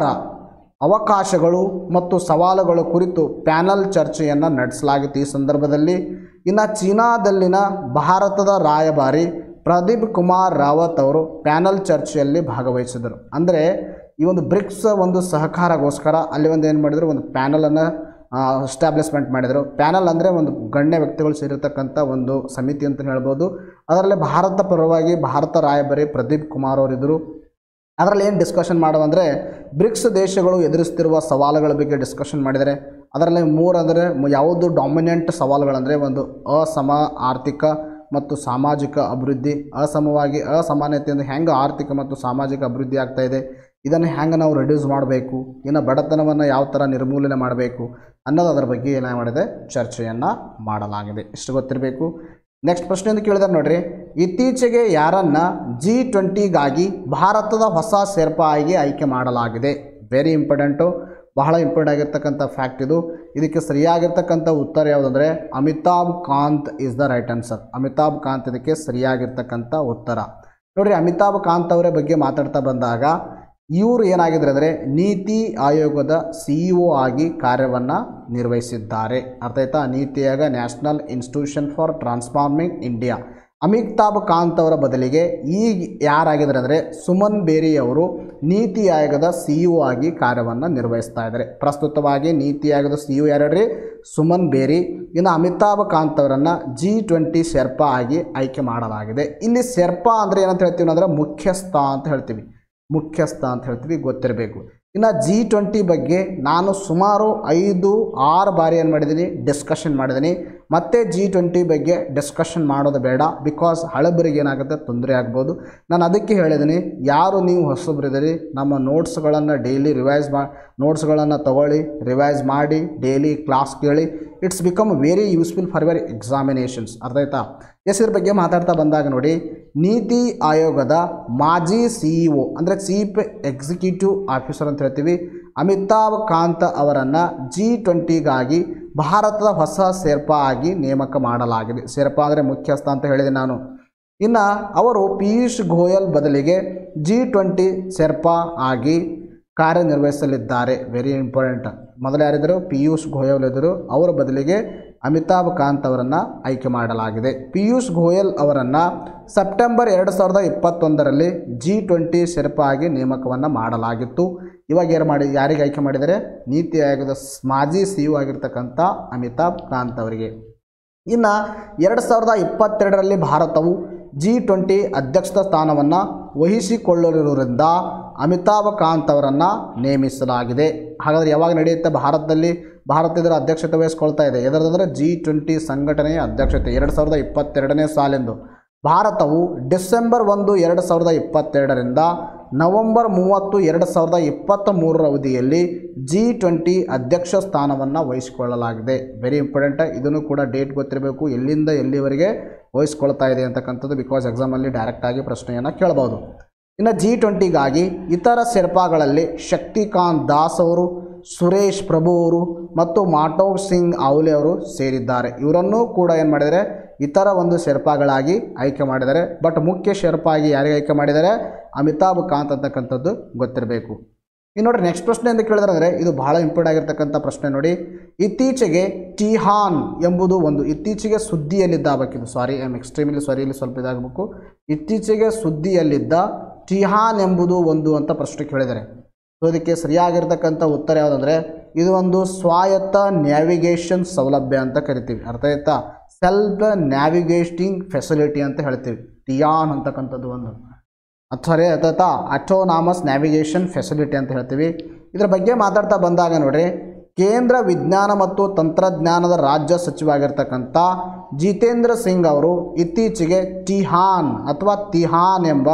ಅವಕಾಶಗಳು ಮತ್ತು ಸವಾಲುಗಳ ಕುರಿತು ಪ್ಯಾನಲ್ ಚರ್ಚೆಯನ್ನು ನಡೆಸಲಾಗಿತ್ತು ಈ ಸಂದರ್ಭದಲ್ಲಿ ಇನ್ನು ಚೀನಾದಲ್ಲಿನ ಭಾರತದ ರಾಯಭಾರಿ ಪ್ರದೀಪ್ ಕುಮಾರ್ ರಾವತ್ ಅವರು ಪ್ಯಾನಲ್ ಚರ್ಚೆಯಲ್ಲಿ ಭಾಗವಹಿಸಿದರು ಅಂದರೆ ಈ ಒಂದು ಬ್ರಿಕ್ಸ್ ಒಂದು ಸಹಕಾರಗೋಸ್ಕರ ಅಲ್ಲಿ ಒಂದು ಏನು ಮಾಡಿದ್ರು ಒಂದು ಪ್ಯಾನಲನ್ನು ಎಸ್ಟಾಬ್ಲಿಷ್ಮೆಂಟ್ ಮಾಡಿದರು ಪ್ಯಾನಲ್ ಅಂದರೆ ಒಂದು ಗಣ್ಯ ವ್ಯಕ್ತಿಗಳು ಸೇರಿರ್ತಕ್ಕಂಥ ಒಂದು ಸಮಿತಿ ಅಂತ ಹೇಳ್ಬೋದು ಅದರಲ್ಲಿ ಭಾರತ ಪರವಾಗಿ ಭಾರತ ರಾಯಭಾರಿ ಪ್ರದೀಪ್ ಕುಮಾರ್ ಅವರಿದ್ದರು ಅದರಲ್ಲಿ ಏನು ಡಿಸ್ಕಷನ್ ಮಾಡುವಂದರೆ ಬ್ರಿಕ್ಸ್ ದೇಶಗಳು ಎದುರಿಸ್ತಿರುವ ಸವಾಲುಗಳ ಬಗ್ಗೆ ಡಿಸ್ಕಷನ್ ಮಾಡಿದರೆ ಅದರಲ್ಲಿ ಮೂರು ಅಂದರೆ ಯಾವುದು ಡಾಮಿನೆಂಟ್ ಸವಾಲುಗಳಂದರೆ ಒಂದು ಅಸಮ ಆರ್ಥಿಕ ಮತ್ತು ಸಾಮಾಜಿಕ ಅಭಿವೃದ್ಧಿ ಅಸಮವಾಗಿ ಅಸಮಾನತೆಯಿಂದ ಹೆಂಗೆ ಆರ್ಥಿಕ ಮತ್ತು ಸಾಮಾಜಿಕ ಅಭಿವೃದ್ಧಿ ಆಗ್ತಾ ಇದೆ ಇದನ್ನು ಹೆಂಗೆ ನಾವು ರೆಡ್ಯೂಸ್ ಮಾಡಬೇಕು ಇನ್ನು ಬಡತನವನ್ನು ಯಾವ ಥರ ನಿರ್ಮೂಲನೆ ಮಾಡಬೇಕು ಅನ್ನೋದು ಅದರ ಬಗ್ಗೆ ಏನ ಮಾಡಿದೆ ಚರ್ಚೆಯನ್ನು ಮಾಡಲಾಗಿದೆ ಇಷ್ಟು ಗೊತ್ತಿರಬೇಕು ನೆಕ್ಸ್ಟ್ ಪ್ರಶ್ನೆ ಅಂತ ಕೇಳಿದಾರೆ ನೋಡ್ರಿ ಇತ್ತೀಚೆಗೆ ಯಾರನ್ನ ಜಿ ಟ್ವೆಂಟಿಗಾಗಿ ಭಾರತದ ಹೊಸ ಸೇರ್ಪಾಯಿಗೆ ಆಯ್ಕೆ ಮಾಡಲಾಗಿದೆ ವೆರಿ ಇಂಪಾರ್ಟೆಂಟು ಬಹಳ ಇಂಪಾರ್ಟೆಂಟ್ ಆಗಿರ್ತಕ್ಕಂಥ ಫ್ಯಾಕ್ಟ್ ಇದು ಇದಕ್ಕೆ ಸರಿಯಾಗಿರ್ತಕ್ಕಂಥ ಉತ್ತರ ಯಾವುದಂದರೆ Amitabh Kant is the right answer Amitabh Kant ಇದಕ್ಕೆ ಸರಿಯಾಗಿರ್ತಕ್ಕಂಥ ಉತ್ತರ ನೋಡ್ರಿ ಅಮಿತಾಬ್ ಕಾಂತ್ ಅವರ ಬಗ್ಗೆ ಮಾತಾಡ್ತಾ ಬಂದಾಗ ಇವರು ಏನಾಗಿದ್ದಾರೆ ಅಂದರೆ ನೀತಿ ಆಯೋಗದ ಸಿ ಇ ಒ ಆಗಿ ಕಾರ್ಯವನ್ನು ನಿರ್ವಹಿಸಿದ್ದಾರೆ ಅರ್ಥ ಆಯ್ತಾ NITI Aayog national institution for transforming India Amitabh Kant ಅವರ ಬದಲಿಗೆ ಈಗ ಯಾರಾಗಿದ್ದಾರೆ ಅಂದರೆ ಸುಮನ್ ಬೇರಿ ಅವರು ನೀತಿ ಆಯೋಗದ ಸಿ ಇ ಒ ಆಗಿ ಕಾರ್ಯವನ್ನು ನಿರ್ವಹಿಸ್ತಾ ಇದ್ದಾರೆ ಪ್ರಸ್ತುತವಾಗಿ ನೀತಿ ಆಯೋಗದ ಸಿ ಇ ಒ ಯಾರ್ಯಾರು ರೀ ಸುಮನ್ ಬೇರಿ ಇನ್ನು ಅಮಿತಾಬ್ ಕಾಂತ್ ಅವರನ್ನು ಜಿ ಟ್ವೆಂಟಿ ಶೆರ್ಪಾ ಆಗಿ ಆಯ್ಕೆ ಮಾಡಲಾಗಿದೆ ಇಲ್ಲಿ ಶೆರ್ಪಾ ಅಂದರೆ ಏನಂತ ಹೇಳ್ತೀವಿ ಅಂದರೆ ಮುಖ್ಯಸ್ಥ ಅಂತ ಹೇಳ್ತೀವಿ ಮುಖ್ಯಸ್ಥ ಅಂತ ಹೇಳ್ತೀವಿ ಗೊತ್ತಿರಬೇಕು ಇನ್ನು ಜಿ ಟ್ವೆಂಟಿ ಬಗ್ಗೆ ನಾನು ಸುಮಾರು ಐದು ಆರು ಬಾರಿ ಏನು ಮಾಡಿದ್ದೀನಿ ಡಿಸ್ಕಷನ್ ಮಾಡಿದ್ದೀನಿ ಮತ್ತೆ ಜಿ ಟ್ವೆಂಟಿ ಬಗ್ಗೆ ಡಿಸ್ಕಷನ್ ಮಾಡೋದು ಬೇಡ ಬಿಕಾಸ್ ಹಳಬರಿಗೆ ಏನಾಗುತ್ತೆ ತೊಂದರೆ ಆಗ್ಬೋದು ನಾನು ಅದಕ್ಕೆ ಹೇಳಿದ್ದೀನಿ ಯಾರು ನೀವು ಹೊಸಬ್ರಿದ್ದೀರಿ ನಮ್ಮ ನೋಟ್ಸ್ಗಳನ್ನು ಡೈಲಿ ರಿವೈಸ್ ಮಾ ನೋಟ್ಸ್ಗಳನ್ನು ತಗೊಳ್ಳಿ ರಿವೈಸ್ ಮಾಡಿ ಡೈಲಿ ಕ್ಲಾಸ್ ಕೇಳಿ it's become very useful for your examinations ಅರ್ಥ ಆಯ್ತಾ ಎಸ್ ಇದ್ರ ಬಗ್ಗೆ ಮಾತಾಡ್ತಾ ಬಂದಾಗ ನೋಡಿ ನೀತಿ ಆಯೋಗದ ಮಾಜಿ ಸಿ ಇ ಒ ಅಂದರೆ ಚೀಫ್ ಎಕ್ಸಿಕ್ಯೂಟಿವ್ ಆಫೀಸರ್ ಅಂತ ಹೇಳ್ತೀವಿ ಅಮಿತಾಬ್ ಕಾಂತ್ ಅವರನ್ನು ಜಿ ಟ್ವೆಂಟಿಗಾಗಿ ಭಾರತದ ಹೊಸ ಸೇರ್ಪಾ ಆಗಿ ನೇಮಕ ಮಾಡಲಾಗಿದೆ ಸೇರ್ಪಾ ಅಂದರೆ ಮುಖ್ಯಸ್ಥ ಅಂತ ಹೇಳಿದೆ ನಾನು ಇನ್ನು ಅವರು ಪಿಯೂಷ್ ಗೋಯಲ್ ಬದಲಿಗೆ ಜಿ ಟ್ವೆಂಟಿ ಶೆರ್ಪಾ ಆಗಿ ಕಾರ್ಯನಿರ್ವಹಿಸಲಿದ್ದಾರೆ ವೆರಿ ಇಂಪಾರ್ಟೆಂಟ್ ಮೊದಲು ಯಾರಿದ್ದರು ಪಿಯೂಷ್ ಗೋಯಲ್ ಇದ್ದರು ಅವರ ಬದಲಿಗೆ ಅಮಿತಾಬ್ ಕಾಂತ್ ಅವರನ್ನು ಆಯ್ಕೆ ಮಾಡಲಾಗಿದೆ ಪಿಯೂಷ್ ಗೋಯಲ್ ಅವರನ್ನು ಸೆಪ್ಟೆಂಬರ್ ಎರಡು ಸಾವಿರದ ಇಪ್ಪತ್ತೊಂದರಲ್ಲಿ ಜಿ ಟ್ವೆಂಟಿ ಶೆರ್ಪಾ ಆಗಿ ನೇಮಕವನ್ನು ಮಾಡಲಾಗಿತ್ತು ಇವಾಗ ಏನು ಮಾಡಿ ಯಾರಿಗೆ ಆಯ್ಕೆ ಮಾಡಿದರೆ ನೀತಿ ಆಯೋಗದ ಸ್- ಮಾಜಿ ಸಿ ಯು ಆಗಿರ್ತಕ್ಕಂಥ ಅಮಿತಾಬ್ ಕಾಂತ್ ಅವರಿಗೆ ಇನ್ನು ಎರಡು ಸಾವಿರದ ಇಪ್ಪತ್ತೆರಡರಲ್ಲಿ ಭಾರತವು ಜಿ ಟ್ವೆಂಟಿ ಅಧ್ಯಕ್ಷದ ಸ್ಥಾನವನ್ನು ವಹಿಸಿಕೊಳ್ಳಲಿರುವುದರಿಂದ ಅಮಿತಾಬ್ ಕಾಂತ್ ಅವರನ್ನು ನೇಮಿಸಲಾಗಿದೆ ಹಾಗಾದರೆ ಯಾವಾಗ ನಡೆಯುತ್ತೆ ಭಾರತದಲ್ಲಿ ಭಾರತ ಇದರ ಅಧ್ಯಕ್ಷತೆ ವಹಿಸ್ಕೊಳ್ತಾ ಇದೆ ಎದರದಂದರೆ ಜಿ ಟ್ವೆಂಟಿ ಸಂಘಟನೆಯ ಅಧ್ಯಕ್ಷತೆ ಎರಡು ಸಾವಿರದ ಇಪ್ಪತ್ತೆರಡನೇ ಸಾಲಿಂದು ಭಾರತವು ಡಿಸೆಂಬರ್ ಒಂದು ಎರಡು ಸಾವಿರದ ಇಪ್ಪತ್ತೆರಡರಿಂದ ನವೆಂಬರ್ ಮೂವತ್ತು ಎರಡು ಸಾವಿರದ ಇಪ್ಪತ್ತ ಮೂರರ ಅವಧಿಯಲ್ಲಿ ಜಿ ಟ್ವೆಂಟಿ ಅಧ್ಯಕ್ಷ ಸ್ಥಾನವನ್ನು ವಹಿಸಿಕೊಳ್ಳಲಾಗಿದೆ ವೆರಿ ಇಂಪಾರ್ಟೆಂಟ್ ಇದನ್ನು ಕೂಡ ಡೇಟ್ ಗೊತ್ತಿರಬೇಕು ಎಲ್ಲಿಂದ ಎಲ್ಲಿವರೆಗೆ ವಹಿಸ್ಕೊಳ್ತಾ ಇದೆ ಅಂತಕ್ಕಂಥದ್ದು ಬಿಕಾಸ್ ಎಕ್ಸಾಮಲ್ಲಿ ಡೈರೆಕ್ಟಾಗಿ ಪ್ರಶ್ನೆಯನ್ನು ಕೇಳಬಹುದು ಇನ್ನು ಜಿ ಟ್ವೆಂಟಿಗಾಗಿ ಇತರ ಶೆರ್ಪಾಗಳಲ್ಲಿ ಶಕ್ತಿಕಾಂತ್ ದಾಸ್ ಅವರು ಸುರೇಶ್ ಪ್ರಭು ಅವರು ಮತ್ತು ಮಾಟೋವ್ ಸಿಂಗ್ ಆವ್ಲೆ ಅವರು ಸೇರಿದ್ದಾರೆ ಇವರನ್ನೂ ಕೂಡ ಏನು ಮಾಡಿದರೆ ಇತರ ಒಂದು ಶೆರ್ಪಾಗಳಾಗಿ ಆಯ್ಕೆ ಮಾಡಿದ್ದಾರೆ ಬಟ್ ಮುಖ್ಯ ಶೆರ್ಪಾ ಆಗಿ ಯಾರಿಗೆ ಆಯ್ಕೆ ಮಾಡಿದ್ದಾರೆ ಅಮಿತಾಬ್ ಕಾಂತ್ ಅಂತಕ್ಕಂಥದ್ದು ಗೊತ್ತಿರಬೇಕು ಇನ್ನು ನೋಡ್ರಿ ನೆಕ್ಸ್ಟ್ ಪ್ರಶ್ನೆ ಅಂತ ಕೇಳಿದ್ರೆ ಅಂದರೆ ಇದು ಬಹಳ ಇಂಪಾರ್ಟೆಂಟ್ ಆಗಿರ್ತಕ್ಕಂಥ ಪ್ರಶ್ನೆ ನೋಡಿ ಇತ್ತೀಚೆಗೆ ಟಿಹಾನ್ ಎಂಬುದು ಒಂದು ಇತ್ತೀಚೆಗೆ ಸುದ್ದಿಯಲ್ಲಿದ್ದ ಆಗಬೇಕಿದು sorry I am extremely sorry ಇಲ್ಲಿ ಸ್ವಲ್ಪ ಇದಾಗಬೇಕು ಇತ್ತೀಚೆಗೆ ಸುದ್ದಿಯಲ್ಲಿದ್ದ ಟಿಹಾನ್ ಎಂಬುದು ಒಂದು ಅಂತ ಪ್ರಶ್ನೆ ಕೇಳಿದ್ದಾರೆ ಸೊ ಇದಕ್ಕೆ ಸರಿಯಾಗಿರ್ತಕ್ಕಂಥ ಉತ್ತರ ಯಾವುದಂದರೆ ಇದು ಒಂದು ಸ್ವಾಯತ್ತ ನ್ಯಾವಿಗೇಷನ್ ಸೌಲಭ್ಯ ಅಂತ ಕರಿತೀವಿ ಅರ್ಥ ಆಯ್ತಾ ಸೆಲ್ಫ್ ನ್ಯಾವಿಗೇಟಿಂಗ್ ಫೆಸಿಲಿಟಿ ಅಂತ ಹೇಳ್ತೀವಿ ಟಿಯಾನ್ ಅಂತಕ್ಕಂಥದ್ದು ಒಂದು ಸಾರಿ ಅಥವಾ ಅಟೋನಾಮಸ್ ನ್ಯಾವಿಗೇಷನ್ ಫೆಸಿಲಿಟಿ ಅಂತ ಹೇಳ್ತೀವಿ ಇದರ ಬಗ್ಗೆ ಮಾತಾಡ್ತಾ ಬಂದಾಗ ನೋಡ್ರಿ ಕೇಂದ್ರ ವಿಜ್ಞಾನ ಮತ್ತು ತಂತ್ರಜ್ಞಾನದ ರಾಜ್ಯ ಸಚಿವರಾಗಿರ್ತಕ್ಕಂಥ ಜಿತೇಂದ್ರ ಸಿಂಗ್ ಅವರು ಇತ್ತೀಚೆಗೆ ಟಿಹಾನ್ ಅಥವಾ ತಿಹಾನ್ ಎಂಬ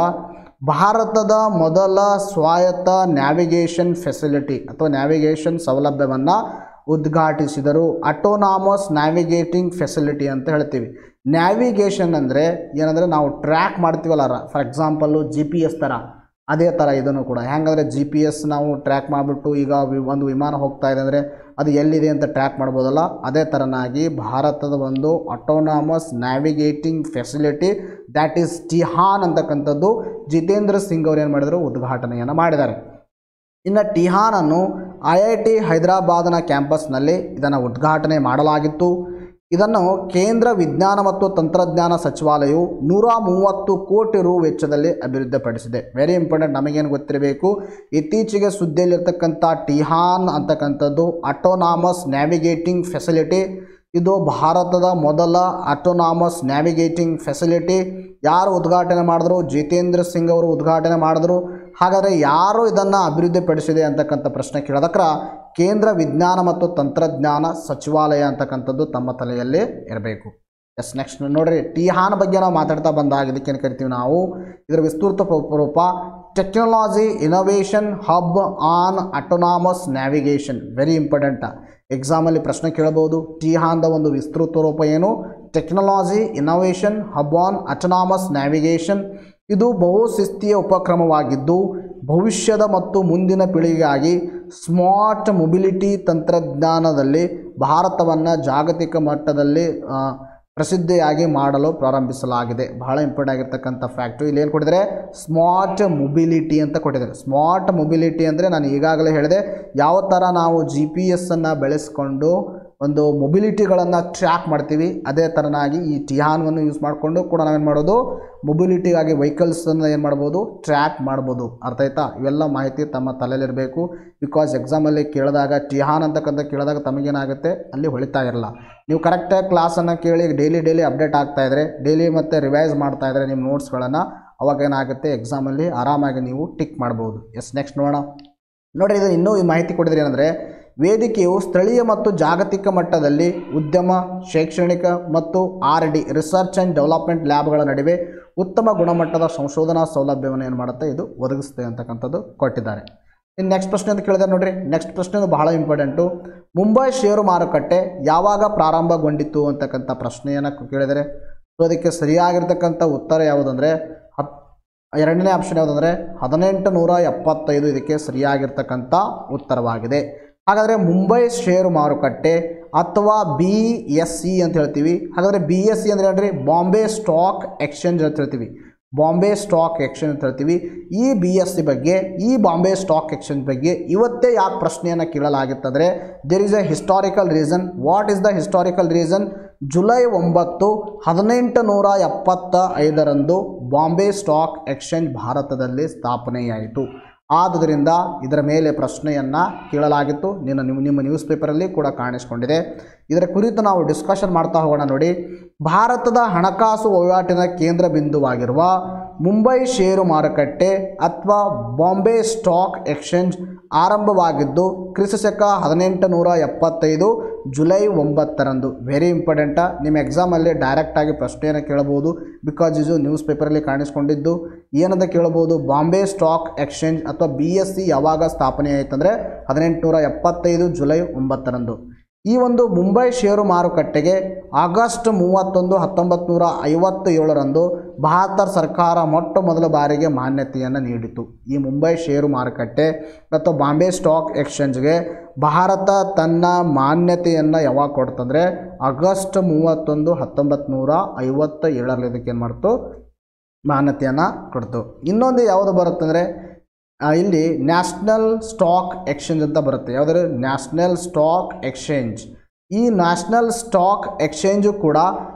ಭಾರತದ ಮೊದಲ ಸ್ವಾಯತ್ತ ನ್ಯಾವಿಗೇಷನ್ ಫೆಸಿಲಿಟಿ ಅಥವಾ ನ್ಯಾವಿಗೇಷನ್ ಸೌಲಭ್ಯವನ್ನು ಉದ್ಘಾಟಿಸಿದರು ಅಟೋನಾಮಸ್ ನ್ಯಾವಿಗೇಟಿಂಗ್ ಫೆಸಿಲಿಟಿ ಅಂತ ಹೇಳ್ತೀವಿ ನ್ಯಾವಿಗೇಷನ್ ಅಂದರೆ ಏನಂದರೆ ನಾವು ಟ್ರ್ಯಾಕ್ ಮಾಡ್ತೀವಲ್ಲ for example G P S ಥರ ಅದೇ ಥರ ಇದನ್ನು ಕೂಡ ಹೆಂಗಂದರೆ ಜಿ ಪಿ ಎಸ್ ನಾವು ಟ್ರ್ಯಾಕ್ ಮಾಡಿಬಿಟ್ಟು ಈಗ ವಿ- ಒಂದು ವಿಮಾನ ಹೋಗ್ತಾ ಇದೆ ಅಂದರೆ ಅದು ಎಲ್ಲಿದೆ ಅಂತ ಟ್ರ್ಯಾಕ್ ಮಾಡ್ಬೋದಲ್ಲ ಅದೇ ಥರನಾಗಿ ಭಾರತದ ಒಂದು autonomous navigating facility that is TiHAN ಅಂತಕ್ಕಂಥದ್ದು ಜಿತೇಂದ್ರ ಸಿಂಗ್ ಅವರು ಏನು ಮಾಡಿದರು ಉದ್ಘಾಟನೆಯನ್ನು ಮಾಡಿದ್ದಾರೆ ಇನ್ನು ಟಿಹಾನನ್ನು ಐ ಐ ಟಿ ಹೈದರಾಬಾದ್ನ ಕ್ಯಾಂಪಸ್ನಲ್ಲಿ ಇದನ್ನು ಉದ್ಘಾಟನೆ ಮಾಡಲಾಗಿತ್ತು ಇದನ್ನು ಕೇಂದ್ರ ವಿಜ್ಞಾನ ಮತ್ತು ತಂತ್ರಜ್ಞಾನ ಸಚಿವಾಲಯವು ನೂರ ಮೂವತ್ತು ಕೋಟಿ ರು ವೆಚ್ಚದಲ್ಲಿ ಅಭಿವೃದ್ಧಿಪಡಿಸಿದೆ ವೆರಿ ಇಂಪಾರ್ಟೆಂಟ್ ನಮಗೇನು ಗೊತ್ತಿರಬೇಕು ಇತ್ತೀಚೆಗೆ ಸುದ್ದಿಯಲ್ಲಿರ್ತಕ್ಕಂಥ ಟಿಹಾನ್ ಅಂತಕ್ಕಂಥದ್ದು ಅಟೋನಾಮಸ್ ನ್ಯಾವಿಗೇಟಿಂಗ್ ಫೆಸಿಲಿಟಿ ಇದು ಭಾರತದ ಮೊದಲ ಅಟೋನಾಮಸ್ ನ್ಯಾವಿಗೇಟಿಂಗ್ ಫೆಸಿಲಿಟಿ ಯಾರು ಉದ್ಘಾಟನೆ ಮಾಡಿದ್ರು ಜಿತೇಂದ್ರ ಸಿಂಗ್ ಅವರು ಉದ್ಘಾಟನೆ ಮಾಡಿದ್ರು ಹಾಗಾದರೆ ಯಾರು ಇದನ್ನು ಅಭಿವೃದ್ಧಿಪಡಿಸಿದೆ ಅಂತಕ್ಕಂಥ ಪ್ರಶ್ನೆ ಕೇಳೋದಕ್ರ ಕೇಂದ್ರ ವಿಜ್ಞಾನ ಮತ್ತು ತಂತ್ರಜ್ಞಾನ ಸಚಿವಾಲಯ ಅಂತಕ್ಕಂಥದ್ದು ತಮ್ಮ ತಲೆಯಲ್ಲಿ ಇರಬೇಕು ಎಸ್ ನೆಕ್ಸ್ಟ್ ನೋಡ್ರಿ ಟಿಹಾನ್ ಬಗ್ಗೆ ನಾವು ಮಾತಾಡ್ತಾ ಬಂದಾಗ ಇದಕ್ಕೇನು ಕರಿತೀವಿ ನಾವು ಇದರ ವಿಸ್ತೃತ ಪ- ರೂಪ technology innovation hub on autonomous navigation very important ಎಕ್ಸಾಮಲ್ಲಿ ಪ್ರಶ್ನೆ ಕೇಳಬಹುದು ಟಿಹಾನ್ದ ಒಂದು ವಿಸ್ತೃತ ರೂಪ ಏನು technology innovation hub on autonomous navigation ಇದು ಬಹುಶಿಸ್ತೀಯ ಉಪಕ್ರಮವಾಗಿದ್ದು ಭವಿಷ್ಯದ ಮತ್ತು ಮುಂದಿನ ಪೀಳಿಗೆಗಾಗಿ ಸ್ಮಾರ್ಟ್ ಮೊಬಿಲಿಟಿ ತಂತ್ರಜ್ಞಾನದಲ್ಲಿ ಭಾರತವನ್ನು ಜಾಗತಿಕ ಮಟ್ಟದಲ್ಲಿ ಆ, ಪ್ರಸಿದ್ಧಿಯಾಗಿ ಮಾಡಲು ಪ್ರಾರಂಭಿಸಲಾಗಿದೆ ಬಹಳ ಇಂಪಾರ್ಟೆಂಟ್ ಆಗಿರ್ತಕ್ಕಂಥ ಫ್ಯಾಕ್ಟ್ರಿ ಇಲ್ಲಿ ಏನು ಕೊಟ್ಟಿದ್ದಾರೆ ಸ್ಮಾರ್ಟ್ ಮೊಬಿಲಿಟಿ ಅಂತ ಕೊಟ್ಟಿದ್ದಾರೆ ಸ್ಮಾರ್ಟ್ ಮೊಬಿಲಿಟಿ ಅಂದರೆ ನಾನು ಈಗಾಗಲೇ ಹೇಳಿದೆ ಯಾವ ಥರ ನಾವು ಜಿ ಪಿ ಎಸ್ಸನ್ನು ಬೆಳೆಸ್ಕೊಂಡು ಒಂದು ಮೊಬಿಲಿಟಿಗಳನ್ನು ಟ್ರ್ಯಾಕ್ ಮಾಡ್ತೀವಿ ಅದೇ ಥರನಾಗಿ ಈ ಟಿಹಾನ್ವನ್ನು ಯೂಸ್ ಮಾಡಿಕೊಂಡು ಕೂಡ ನಾವೇನು ಮಾಡೋದು ಮೊಬಿಲಿಟಿಗಾಗಿ ವೆಹಿಕಲ್ಸನ್ನು ಏನು ಮಾಡ್ಬೋದು ಟ್ರ್ಯಾಕ್ ಮಾಡ್ಬೋದು ಅರ್ಥ ಆಯ್ತಾ ಇವೆಲ್ಲ ಮಾಹಿತಿ ತಮ್ಮ ತಲೆಯಲ್ಲಿರಬೇಕು ಬಿಕಾಸ್ ಎಕ್ಸಾಮಲ್ಲಿ ಕೇಳಿದಾಗ ಟಿಹಾನ್ ಅಂತಕ್ಕಂಥ ಕೇಳಿದಾಗ ತಮಗೇನಾಗುತ್ತೆ ಅಲ್ಲಿ ಹೊಳಿತಾ ಇರಲ್ಲ ನೀವು ಕರೆಕ್ಟಾಗಿ ಕ್ಲಾಸನ್ನು ಕೇಳಿ ಡೈಲಿ ಡೈಲಿ ಅಪ್ಡೇಟ್ ಆಗ್ತಾ ಇದ್ರೆ ಡೈಲಿ ಮತ್ತು ರಿವೈಸ್ ಮಾಡ್ತಾ ಇದ್ರೆ ನಿಮ್ಮ ನೋಟ್ಸ್ಗಳನ್ನು ಅವಾಗ ಏನಾಗುತ್ತೆ ಎಕ್ಸಾಮಲ್ಲಿ ಆರಾಮಾಗಿ ನೀವು ಟಿಕ್ ಮಾಡ್ಬೋದು ಎಸ್ ನೆಕ್ಸ್ಟ್ ನೋಡೋಣ ನೋಡಿರಿ ಇದು ಇನ್ನೂ ಈ ಮಾಹಿತಿ ಕೊಟ್ಟಿದ್ರೆ ಏನಂದರೆ ವೇದಿಕೆಯು ಸ್ಥಳೀಯ ಮತ್ತು ಜಾಗತಿಕ ಮಟ್ಟದಲ್ಲಿ ಉದ್ಯಮ ಶೈಕ್ಷಣಿಕ ಮತ್ತು R D research and development ಲ್ಯಾಬ್ಗಳ ನಡುವೆ ಉತ್ತಮ ಗುಣಮಟ್ಟದ ಸಂಶೋಧನಾ ಸೌಲಭ್ಯವನ್ನು ಏನು ಮಾಡುತ್ತೆ ಇದು ಒದಗಿಸುತ್ತೆ ಅಂತಕ್ಕಂಥದ್ದು ಕೊಟ್ಟಿದ್ದಾರೆ ಇನ್ನು ನೆಕ್ಸ್ಟ್ ಪ್ರಶ್ನೆ ಅಂತ ಕೇಳಿದ್ರೆ ನೋಡ್ರಿ ನೆಕ್ಸ್ಟ್ ಪ್ರಶ್ನೆ ಬಹಳ ಇಂಪಾರ್ಟೆಂಟು ಮುಂಬೈ ಷೇರು ಮಾರುಕಟ್ಟೆ ಯಾವಾಗ ಪ್ರಾರಂಭಗೊಂಡಿತು ಅಂತಕ್ಕಂಥ ಪ್ರಶ್ನೆಯನ್ನು ಕೇಳಿದರೆ ಸೊ ಅದಕ್ಕೆ ಸರಿಯಾಗಿರ್ತಕ್ಕಂಥ ಉತ್ತರ ಯಾವುದಂದರೆ ಹತ್ ಎರಡನೇ ಆಪ್ಷನ್ ಯಾವುದಂದರೆ ಹದಿನೆಂಟು ನೂರ ಎಪ್ಪತ್ತೈದು ಇದಕ್ಕೆ ಸರಿಯಾಗಿರ್ತಕ್ಕಂಥ ಉತ್ತರವಾಗಿದೆ ಹಾಗಾದರೆ ಮುಂಬೈ ಷೇರು ಮಾರುಕಟ್ಟೆ ಅಥವಾ ಬಿ ಎಸ್ ಸಿ ಅಂತ ಹೇಳ್ತೀವಿ ಹಾಗಾದರೆ ಬಿ ಎಸ್ ಸಿ ಅಂದರೆ ಹೇಳ್ರಿ ಬಾಂಬೆ ಸ್ಟಾಕ್ ಎಕ್ಸ್ಚೇಂಜ್ ಅಂತ ಹೇಳ್ತೀವಿ ಬಾಂಬೆ ಸ್ಟಾಕ್ ಎಕ್ಸ್ಚೇಂಜ್ ಅಂತ ಹೇಳ್ತೀವಿ ಈ ಬಿ ಎಸ್ ಸಿ ಬಗ್ಗೆ ಈ ಬಾಂಬೆ ಸ್ಟಾಕ್ ಎಕ್ಸ್ಚೇಂಜ್ ಬಗ್ಗೆ ಇವತ್ತೇ ಯಾಕೆ ಪ್ರಶ್ನೆಯನ್ನು ಕೇಳಲಾಗಿತ್ತಂದರೆ there is a historical reason what is the historical reason July ಒಂಬತ್ತು ಹದಿನೆಂಟು ನೂರ ಎಪ್ಪತ್ತ ಐದರಂದು ಬಾಂಬೆ ಸ್ಟಾಕ್ ಎಕ್ಸ್ಚೇಂಜ್ ಭಾರತದಲ್ಲಿ ಸ್ಥಾಪನೆಯಾಯಿತು ಆದುದರಿಂದ ಇದರ ಮೇಲೆ ಪ್ರಶ್ನೆಯನ್ನು ಕೇಳಲಾಗಿತ್ತು ನಿನ್ನ ನಿಮ್ಮ ನಿಮ್ಮ ನ್ಯೂಸ್ ಪೇಪರಲ್ಲಿ ಕೂಡ ಕಾಣಿಸ್ಕೊಂಡಿದೆ ಇದರ ಕುರಿತು ನಾವು ಡಿಸ್ಕಷನ್ ಮಾಡ್ತಾ ಹೋಗೋಣ ನೋಡಿ ಭಾರತದ ಹಣಕಾಸು ವಹಿವಾಟಿನ ಕೇಂದ್ರ ಬಿಂದುವಾಗಿರುವ ಮುಂಬೈ ಷೇರು ಮಾರುಕಟ್ಟೆ ಅಥವಾ ಬಾಂಬೆ ಸ್ಟಾಕ್ ಎಕ್ಸ್ಚೇಂಜ್ ಆರಂಭವಾಗಿದ್ದು ಕ್ರಿಸ್ತಶಕ ಹದಿನೆಂಟು ನೂರ ಎಪ್ಪತ್ತೈದು ಜುಲೈ ಒಂಬತ್ತರಂದು ವೆರಿ ಇಂಪಾರ್ಟೆಂಟ ನಿಮ್ಮ ಎಕ್ಸಾಮಲ್ಲಿ ಡೈರೆಕ್ಟಾಗಿ ಪ್ರಶ್ನೆಯನ್ನು ಕೇಳಬಹುದು ಬಿಕಾಸ್ ಇದು ನ್ಯೂಸ್ ಪೇಪರಲ್ಲಿ ಕಾಣಿಸ್ಕೊಂಡಿದ್ದು ಏನಂತ ಕೇಳಬಹುದು ಬಾಂಬೆ ಸ್ಟಾಕ್ ಎಕ್ಸ್ಚೇಂಜ್ ಅಥವಾ ಬಿ ಎಸ್ ಸಿ ಯಾವಾಗ ಸ್ಥಾಪನೆ ಆಯಿತಂದರೆ ಹದಿನೆಂಟುನೂರ ಎಪ್ಪತ್ತೈದು ಜುಲೈ ಒಂಬತ್ತರಂದು ಈ ಒಂದು ಮುಂಬೈ ಷೇರು ಮಾರುಕಟ್ಟೆಗೆ ಆಗಸ್ಟ್ ಮೂವತ್ತೊಂದು ಹತ್ತೊಂಬತ್ತು ನೂರ ಐವತ್ತ ಏಳರಂದು ಭಾರತ ಸರ್ಕಾರ ಮೊಟ್ಟ ಮೊದಲ ಬಾರಿಗೆ ಮಾನ್ಯತೆಯನ್ನು ನೀಡಿತು ಈ ಮುಂಬೈ ಷೇರು ಮಾರುಕಟ್ಟೆ ಮತ್ತು ಬಾಂಬೆ ಸ್ಟಾಕ್ ಎಕ್ಸ್ಚೇಂಜ್ಗೆ ಭಾರತ ತನ್ನ ಮಾನ್ಯತೆಯನ್ನು ಯಾವಾಗ ಕೊಡ್ತಂದರೆ ಆಗಸ್ಟ್ ಮೂವತ್ತೊಂದು ಹತ್ತೊಂಬತ್ತು ನೂರ ಐವತ್ತ ಏಳರಲ್ಲಿ ಇದಕ್ಕೆ ಏನು ಮಾಡ್ತು ಮಾನ್ಯತೆಯನ್ನು ಕೊಡ್ತು ಇನ್ನೊಂದು ಯಾವುದು ಬರುತ್ತಂದರೆ ಆ, ಇಲ್ಲಿ ನ್ಯಾಷನಲ್ ಸ್ಟಾಕ್ ಎಕ್ಸ್ಚೇಂಜ್ ಅಂತ ಬರುತ್ತೆ ಯಾವುದಾದ್ರು ನ್ಯಾಷನಲ್ ಸ್ಟಾಕ್ ಎಕ್ಸ್ಚೇಂಜ್ ಈ ನ್ಯಾಷನಲ್ ಸ್ಟಾಕ್ ಎಕ್ಸ್ಚೇಂಜು ಕೂಡ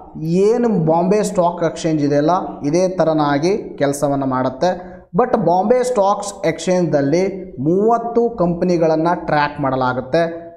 ಏನು ಬಾಂಬೆ ಸ್ಟಾಕ್ ಎಕ್ಸ್ಚೇಂಜ್ ಇದೆಯಲ್ಲ ಇದೇ ಥರನಾಗಿ ಕೆಲಸವನ್ನು ಮಾಡುತ್ತೆ ಬಟ್ ಬಾಂಬೆ ಸ್ಟಾಕ್ಸ್ ಎಕ್ಸ್ಚೇಂಜ್ದಲ್ಲಿ ಮೂವತ್ತು ಕಂಪನಿಗಳನ್ನು ಟ್ರ್ಯಾಕ್ ಮಾಡಲಾಗುತ್ತೆ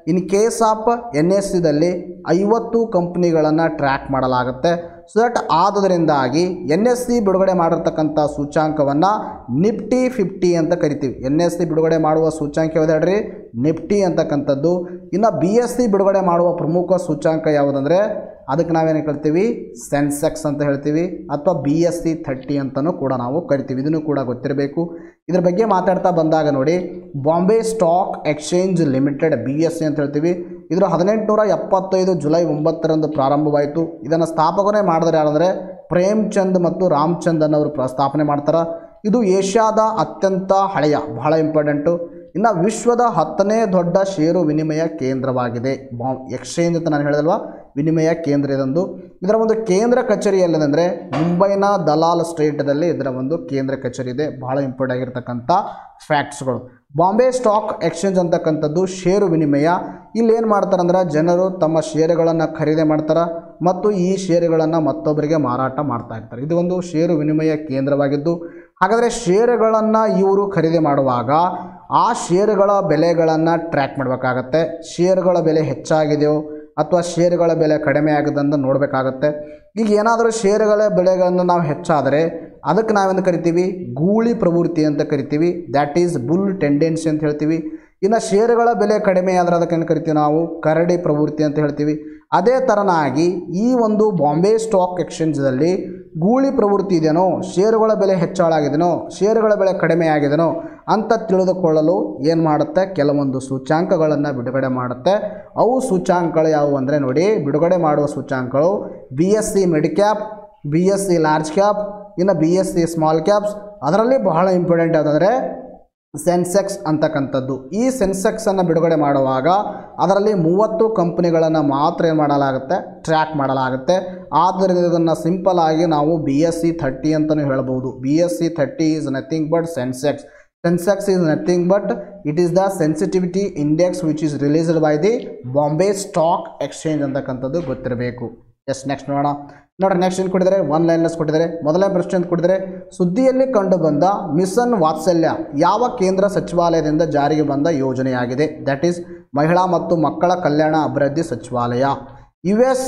in case of N S ಸಿದಲ್ಲಿ ಐವತ್ತು ಕಂಪ್ನಿಗಳನ್ನು ಟ್ರ್ಯಾಕ್ ಮಾಡಲಾಗುತ್ತೆ ಸೊ ದಟ್ ಆದುದರಿಂದಾಗಿ ಎನ್ ಎಸ್ ಸಿ ಬಿಡುಗಡೆ ಮಾಡಿರ್ತಕ್ಕಂಥ ಸೂಚಾಂಕವನ್ನು ನಿಫ್ಟಿ ಫಿಫ್ಟಿ ಅಂತ ಕರಿತೀವಿ ಎನ್ ಎಸ್ ಸಿ ಬಿಡುಗಡೆ ಮಾಡುವ ಸೂಚಾಂಕ ಯಾವ್ದು ಹೇಳ್ರಿ ನಿಫ್ಟಿ ಅಂತಕ್ಕಂಥದ್ದು ಇನ್ನು ಬಿ ಎಸ್ ಸಿ ಬಿಡುಗಡೆ ಮಾಡುವ ಪ್ರಮುಖ ಸೂಚಾಂಕ ಯಾವುದಂದರೆ ಅದಕ್ಕೆ ನಾವೇನು ಕರಿತೀವಿ ಸೆನ್ಸೆಕ್ಸ್ ಅಂತ ಹೇಳ್ತೀವಿ ಅಥವಾ ಬಿ ಎಸ್ ಸಿ ಥರ್ಟಿ ಅಂತಲೂ ಕೂಡ ನಾವು ಕರಿತೀವಿ ಇದನ್ನು ಕೂಡ ಗೊತ್ತಿರಬೇಕು ಇದ್ರ ಬಗ್ಗೆ ಮಾತಾಡ್ತಾ ಬಂದಾಗ ನೋಡಿ Bombay stock exchange limited B S E ಅಂತ ಹೇಳ್ತೀವಿ ಇದರ ಹದಿನೆಂಟುನೂರ ಎಪ್ಪತ್ತೈದು ಜುಲೈ ಒಂಬತ್ತರಂದು ಪ್ರಾರಂಭವಾಯಿತು ಇದನ್ನು ಸ್ಥಾಪಕನೇ ಮಾಡಿದ್ರೆ ಯಾರಂದರೆ ಪ್ರೇಮ್ಚಂದ್ ಮತ್ತು ರಾಮ್ಚಂದ್ ಅನ್ನೋರು ಪ್ರ ಸ್ಥಾಪನೆ ಮಾಡ್ತಾರೆ ಇದು ಏಷ್ಯಾದ ಅತ್ಯಂತ ಹಳೆಯ ಬಹಳ ಇಂಪಾರ್ಟೆಂಟು ಇನ್ನು ವಿಶ್ವದ ಹತ್ತನೇ ದೊಡ್ಡ ಷೇರು ವಿನಿಮಯ ಕೇಂದ್ರವಾಗಿದೆ ಬಾ ಎಕ್ಸ್ಚೇಂಜ್ ಅಂತ ನಾನು ಹೇಳಿದಲ್ವಾ ವಿನಿಮಯ ಕೇಂದ್ರ ಇದೊಂದು ಇದರ ಒಂದು ಕೇಂದ್ರ ಕಚೇರಿ ಎಲ್ಲದಂದರೆ ಮುಂಬೈನ ದಲಾಲ್ ಸ್ಟ್ರೀಟ್ದಲ್ಲಿ ಇದರ ಒಂದು ಕೇಂದ್ರ ಕಚೇರಿ ಇದೆ ಬಹಳ ಇಂಪಾರ್ಟೆಂಟ್ ಆಗಿರ್ತಕ್ಕಂಥ ಫ್ಯಾಕ್ಟ್ಸ್ಗಳು ಬಾಂಬೆ ಸ್ಟಾಕ್ ಎಕ್ಸ್ಚೇಂಜ್ ಅಂತಕ್ಕಂಥದ್ದು ಷೇರು ವಿನಿಮಯ ಇಲ್ಲಿ ಏನು ಮಾಡ್ತಾರೆ ಅಂದ್ರೆ ಜನರು ತಮ್ಮ ಷೇರುಗಳನ್ನು ಖರೀದಿ ಮಾಡ್ತಾರೆ ಮತ್ತು ಈ ಷೇರುಗಳನ್ನು ಮತ್ತೊಬ್ಬರಿಗೆ ಮಾರಾಟ ಮಾಡ್ತಾ ಇರ್ತಾರೆ ಇದು ಒಂದು ಷೇರು ವಿನಿಮಯ ಕೇಂದ್ರವಾಗಿದ್ದು ಹಾಗಾದರೆ ಷೇರುಗಳನ್ನು ಇವರು ಖರೀದಿ ಮಾಡುವಾಗ ಆ ಷೇರುಗಳ ಬೆಲೆಗಳನ್ನು ಟ್ರ್ಯಾಕ್ ಮಾಡಬೇಕಾಗತ್ತೆ ಷೇರುಗಳ ಬೆಲೆ ಹೆಚ್ಚಾಗಿದೆಯೋ ಅಥವಾ ಷೇರುಗಳ ಬೆಲೆ ಕಡಿಮೆ ಆಗದಂತ ನೋಡಬೇಕಾಗತ್ತೆ ಈಗ ಏನಾದರೂ ಷೇರುಗಳ ಬೆಲೆಗಳನ್ನು ನಾವು ಹೆಚ್ಚಾದರೆ ಅದಕ್ಕೆ ನಾವೇನು ಕರಿತೀವಿ ಗೂಳಿ ಪ್ರವೃತ್ತಿ ಅಂತ ಕರಿತೀವಿ ದ್ಯಾಟ್ ಈಸ್ ಬುಲ್ ಟೆಂಡೆನ್ಸಿ ಅಂತ ಹೇಳ್ತೀವಿ ಇನ್ನು ಷೇರುಗಳ ಬೆಲೆ ಕಡಿಮೆ ಆದರೆ ಅದಕ್ಕೆ ಏನು ಕರಿತೀವಿ ನಾವು ಕರಡಿ ಪ್ರವೃತ್ತಿ ಅಂತ ಹೇಳ್ತೀವಿ ಅದೇ ಥರನಾಗಿ ಈ ಒಂದು ಬಾಂಬೆ ಸ್ಟಾಕ್ ಎಕ್ಸ್ಚೇಂಜಲ್ಲಿ ಗೂಳಿ ಪ್ರವೃತ್ತಿ ಇದೆಯೋ ಷೇರುಗಳ ಬೆಲೆ ಹೆಚ್ಚಳಾಗಿದೆಯೋ ಷೇರುಗಳ ಬೆಲೆ ಕಡಿಮೆ ಆಗಿದೆಯೋ ಅಂತ ತಿಳಿದುಕೊಳ್ಳಲು ಏನು ಮಾಡುತ್ತೆ ಕೆಲವೊಂದು ಸೂಚಾಂಕಗಳನ್ನು ಬಿಡುಗಡೆ ಮಾಡುತ್ತೆ ಅವು ಸೂಚಾಂಕಗಳು ಯಾವುವು ಅಂದರೆ ನೋಡಿ ಬಿಡುಗಡೆ ಮಾಡುವ ಸೂಚಾಂಕಗಳು B S E mid cap B S E large cap ಇನ್ನು B S E small caps ಅದರಲ್ಲಿ ಬಹಳ ಇಂಪಾರ್ಟೆಂಟ್ ಯಾವುದಂದರೆ ಸೆನ್ಸೆಕ್ಸ್ ಅಂತಕ್ಕಂಥದ್ದು ಈ ಸೆನ್ಸೆಕ್ಸನ್ನು ಬಿಡುಗಡೆ ಮಾಡುವಾಗ ಅದರಲ್ಲಿ ಮೂವತ್ತು ಕಂಪ್ನಿಗಳನ್ನು ಮಾತ್ರ ಏನು ಮಾಡಲಾಗುತ್ತೆ ಟ್ರ್ಯಾಕ್ ಮಾಡಲಾಗುತ್ತೆ ಆದ್ದರಿಂದ ಇದನ್ನು ಸಿಂಪಲ್ ಆಗಿ ನಾವು ಬಿ ಎಸ್ ಸಿ ಥರ್ಟಿ ಅಂತಲೂ ಹೇಳ್ಬೋದು B S E thirty is nothing but Sensex Sensex is nothing but it is the sensitivity index which is released by the Bombay stock exchange ಅಂತಕ್ಕಂಥದ್ದು ಗೊತ್ತಿರಬೇಕು ಎಸ್ ನೆಕ್ಸ್ಟ್ ನೋಡೋಣ ನೋಡ್ರಿ next ಏನು ಕೊಟ್ಟಿದ್ದಾರೆ one liners ಕೊಟ್ಟಿದ್ದಾರೆ ಮೊದಲನೇ ಪ್ರಶ್ನೆ ಅಂತ ಕೊಟ್ಟಿದ್ದಾರೆ ಸುದ್ದಿಯಲ್ಲಿ ಕಂಡು ಬಂದ ಮಿಷನ್ ವಾತ್ಸಲ್ಯ ಯಾವ ಕೇಂದ್ರ ಸಚಿವಾಲಯದಿಂದ ಜಾರಿಗೆ ಬಂದ ಯೋಜನೆಯಾಗಿದೆ ದಟ್ ಈಸ್ ಮಹಿಳಾ ಮತ್ತು ಮಕ್ಕಳ ಕಲ್ಯಾಣ ಅಭಿವೃದ್ಧಿ ಸಚಿವಾಲಯ U S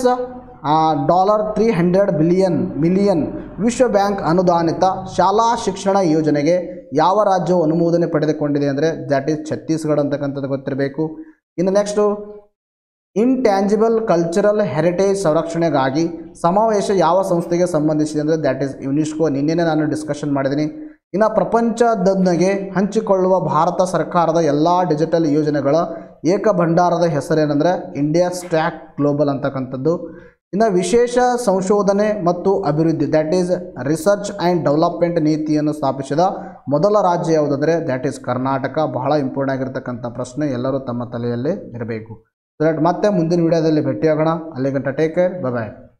dollar three hundred billion million ವಿಶ್ವ ಬ್ಯಾಂಕ್ ಅನುದಾನಿತ ಶಾಲಾ ಶಿಕ್ಷಣ ಯೋಜನೆಗೆ ಯಾವ ರಾಜ್ಯವು ಅನುಮೋದನೆ ಪಡೆದುಕೊಂಡಿದೆ ಅಂದರೆ ದ್ಯಾಟ್ ಈಸ್ ಛತ್ತೀಸ್ಗಢ ಅಂತಕ್ಕಂಥದ್ದು ಗೊತ್ತಿರಬೇಕು ಇನ್ನು ನೆಕ್ಸ್ಟು ಇಂಟ್ಯಾಂಜಿಬಲ್ ಕಲ್ಚರಲ್ ಹೆರಿಟೇಜ್ ಸಂರಕ್ಷಣೆಗಾಗಿ ಸಮಾವೇಶ ಯಾವ ಸಂಸ್ಥೆಗೆ ಸಂಬಂಧಿಸಿದೆ ಅಂದರೆ ದ್ಯಾಟ್ ಈಸ್ ಯುನಿಸ್ಕೋ ನಿನ್ನೆನೇ ನಾನು ಡಿಸ್ಕಷನ್ ಮಾಡಿದ್ದೀನಿ ಇನ್ನು ಪ್ರಪಂಚದೊಂದಿಗೆ ಹಂಚಿಕೊಳ್ಳುವ ಭಾರತ ಸರ್ಕಾರದ ಎಲ್ಲ ಡಿಜಿಟಲ್ ಯೋಜನೆಗಳ ಏಕ ಭಂಡಾರದ ಹೆಸರೇನೆಂದರೆ ಇಂಡಿಯಾ ಸ್ಟ್ಯಾಕ್ ಗ್ಲೋಬಲ್ ಅಂತಕ್ಕಂಥದ್ದು ಇನ್ನು ವಿಶೇಷ ಸಂಶೋಧನೆ ಮತ್ತು ಅಭಿವೃದ್ಧಿ that is research and development ನೀತಿಯನ್ನು ಸ್ಥಾಪಿಸಿದ ಮೊದಲ ರಾಜ್ಯ ಯಾವುದಂದರೆ ದ್ಯಾಟ್ ಈಸ್ ಕರ್ನಾಟಕ ಬಹಳ ಇಂಪಾರ್ಟೆಂಟ್ ಆಗಿರ್ತಕ್ಕಂಥ ಪ್ರಶ್ನೆ ಎಲ್ಲರೂ ತಮ್ಮ ತಲೆಯಲ್ಲಿ ಇರಬೇಕು ಸೊ ದಟ್ ಮತ್ತೆ ಮುಂದಿನ ವಿಡಿಯೋದಲ್ಲಿ ಭೇಟಿಯಾಗೋಣ ಅಲ್ಲಿಗಂಟ ಟೇಕ್ ಕೇರ್ ಬಾಯ್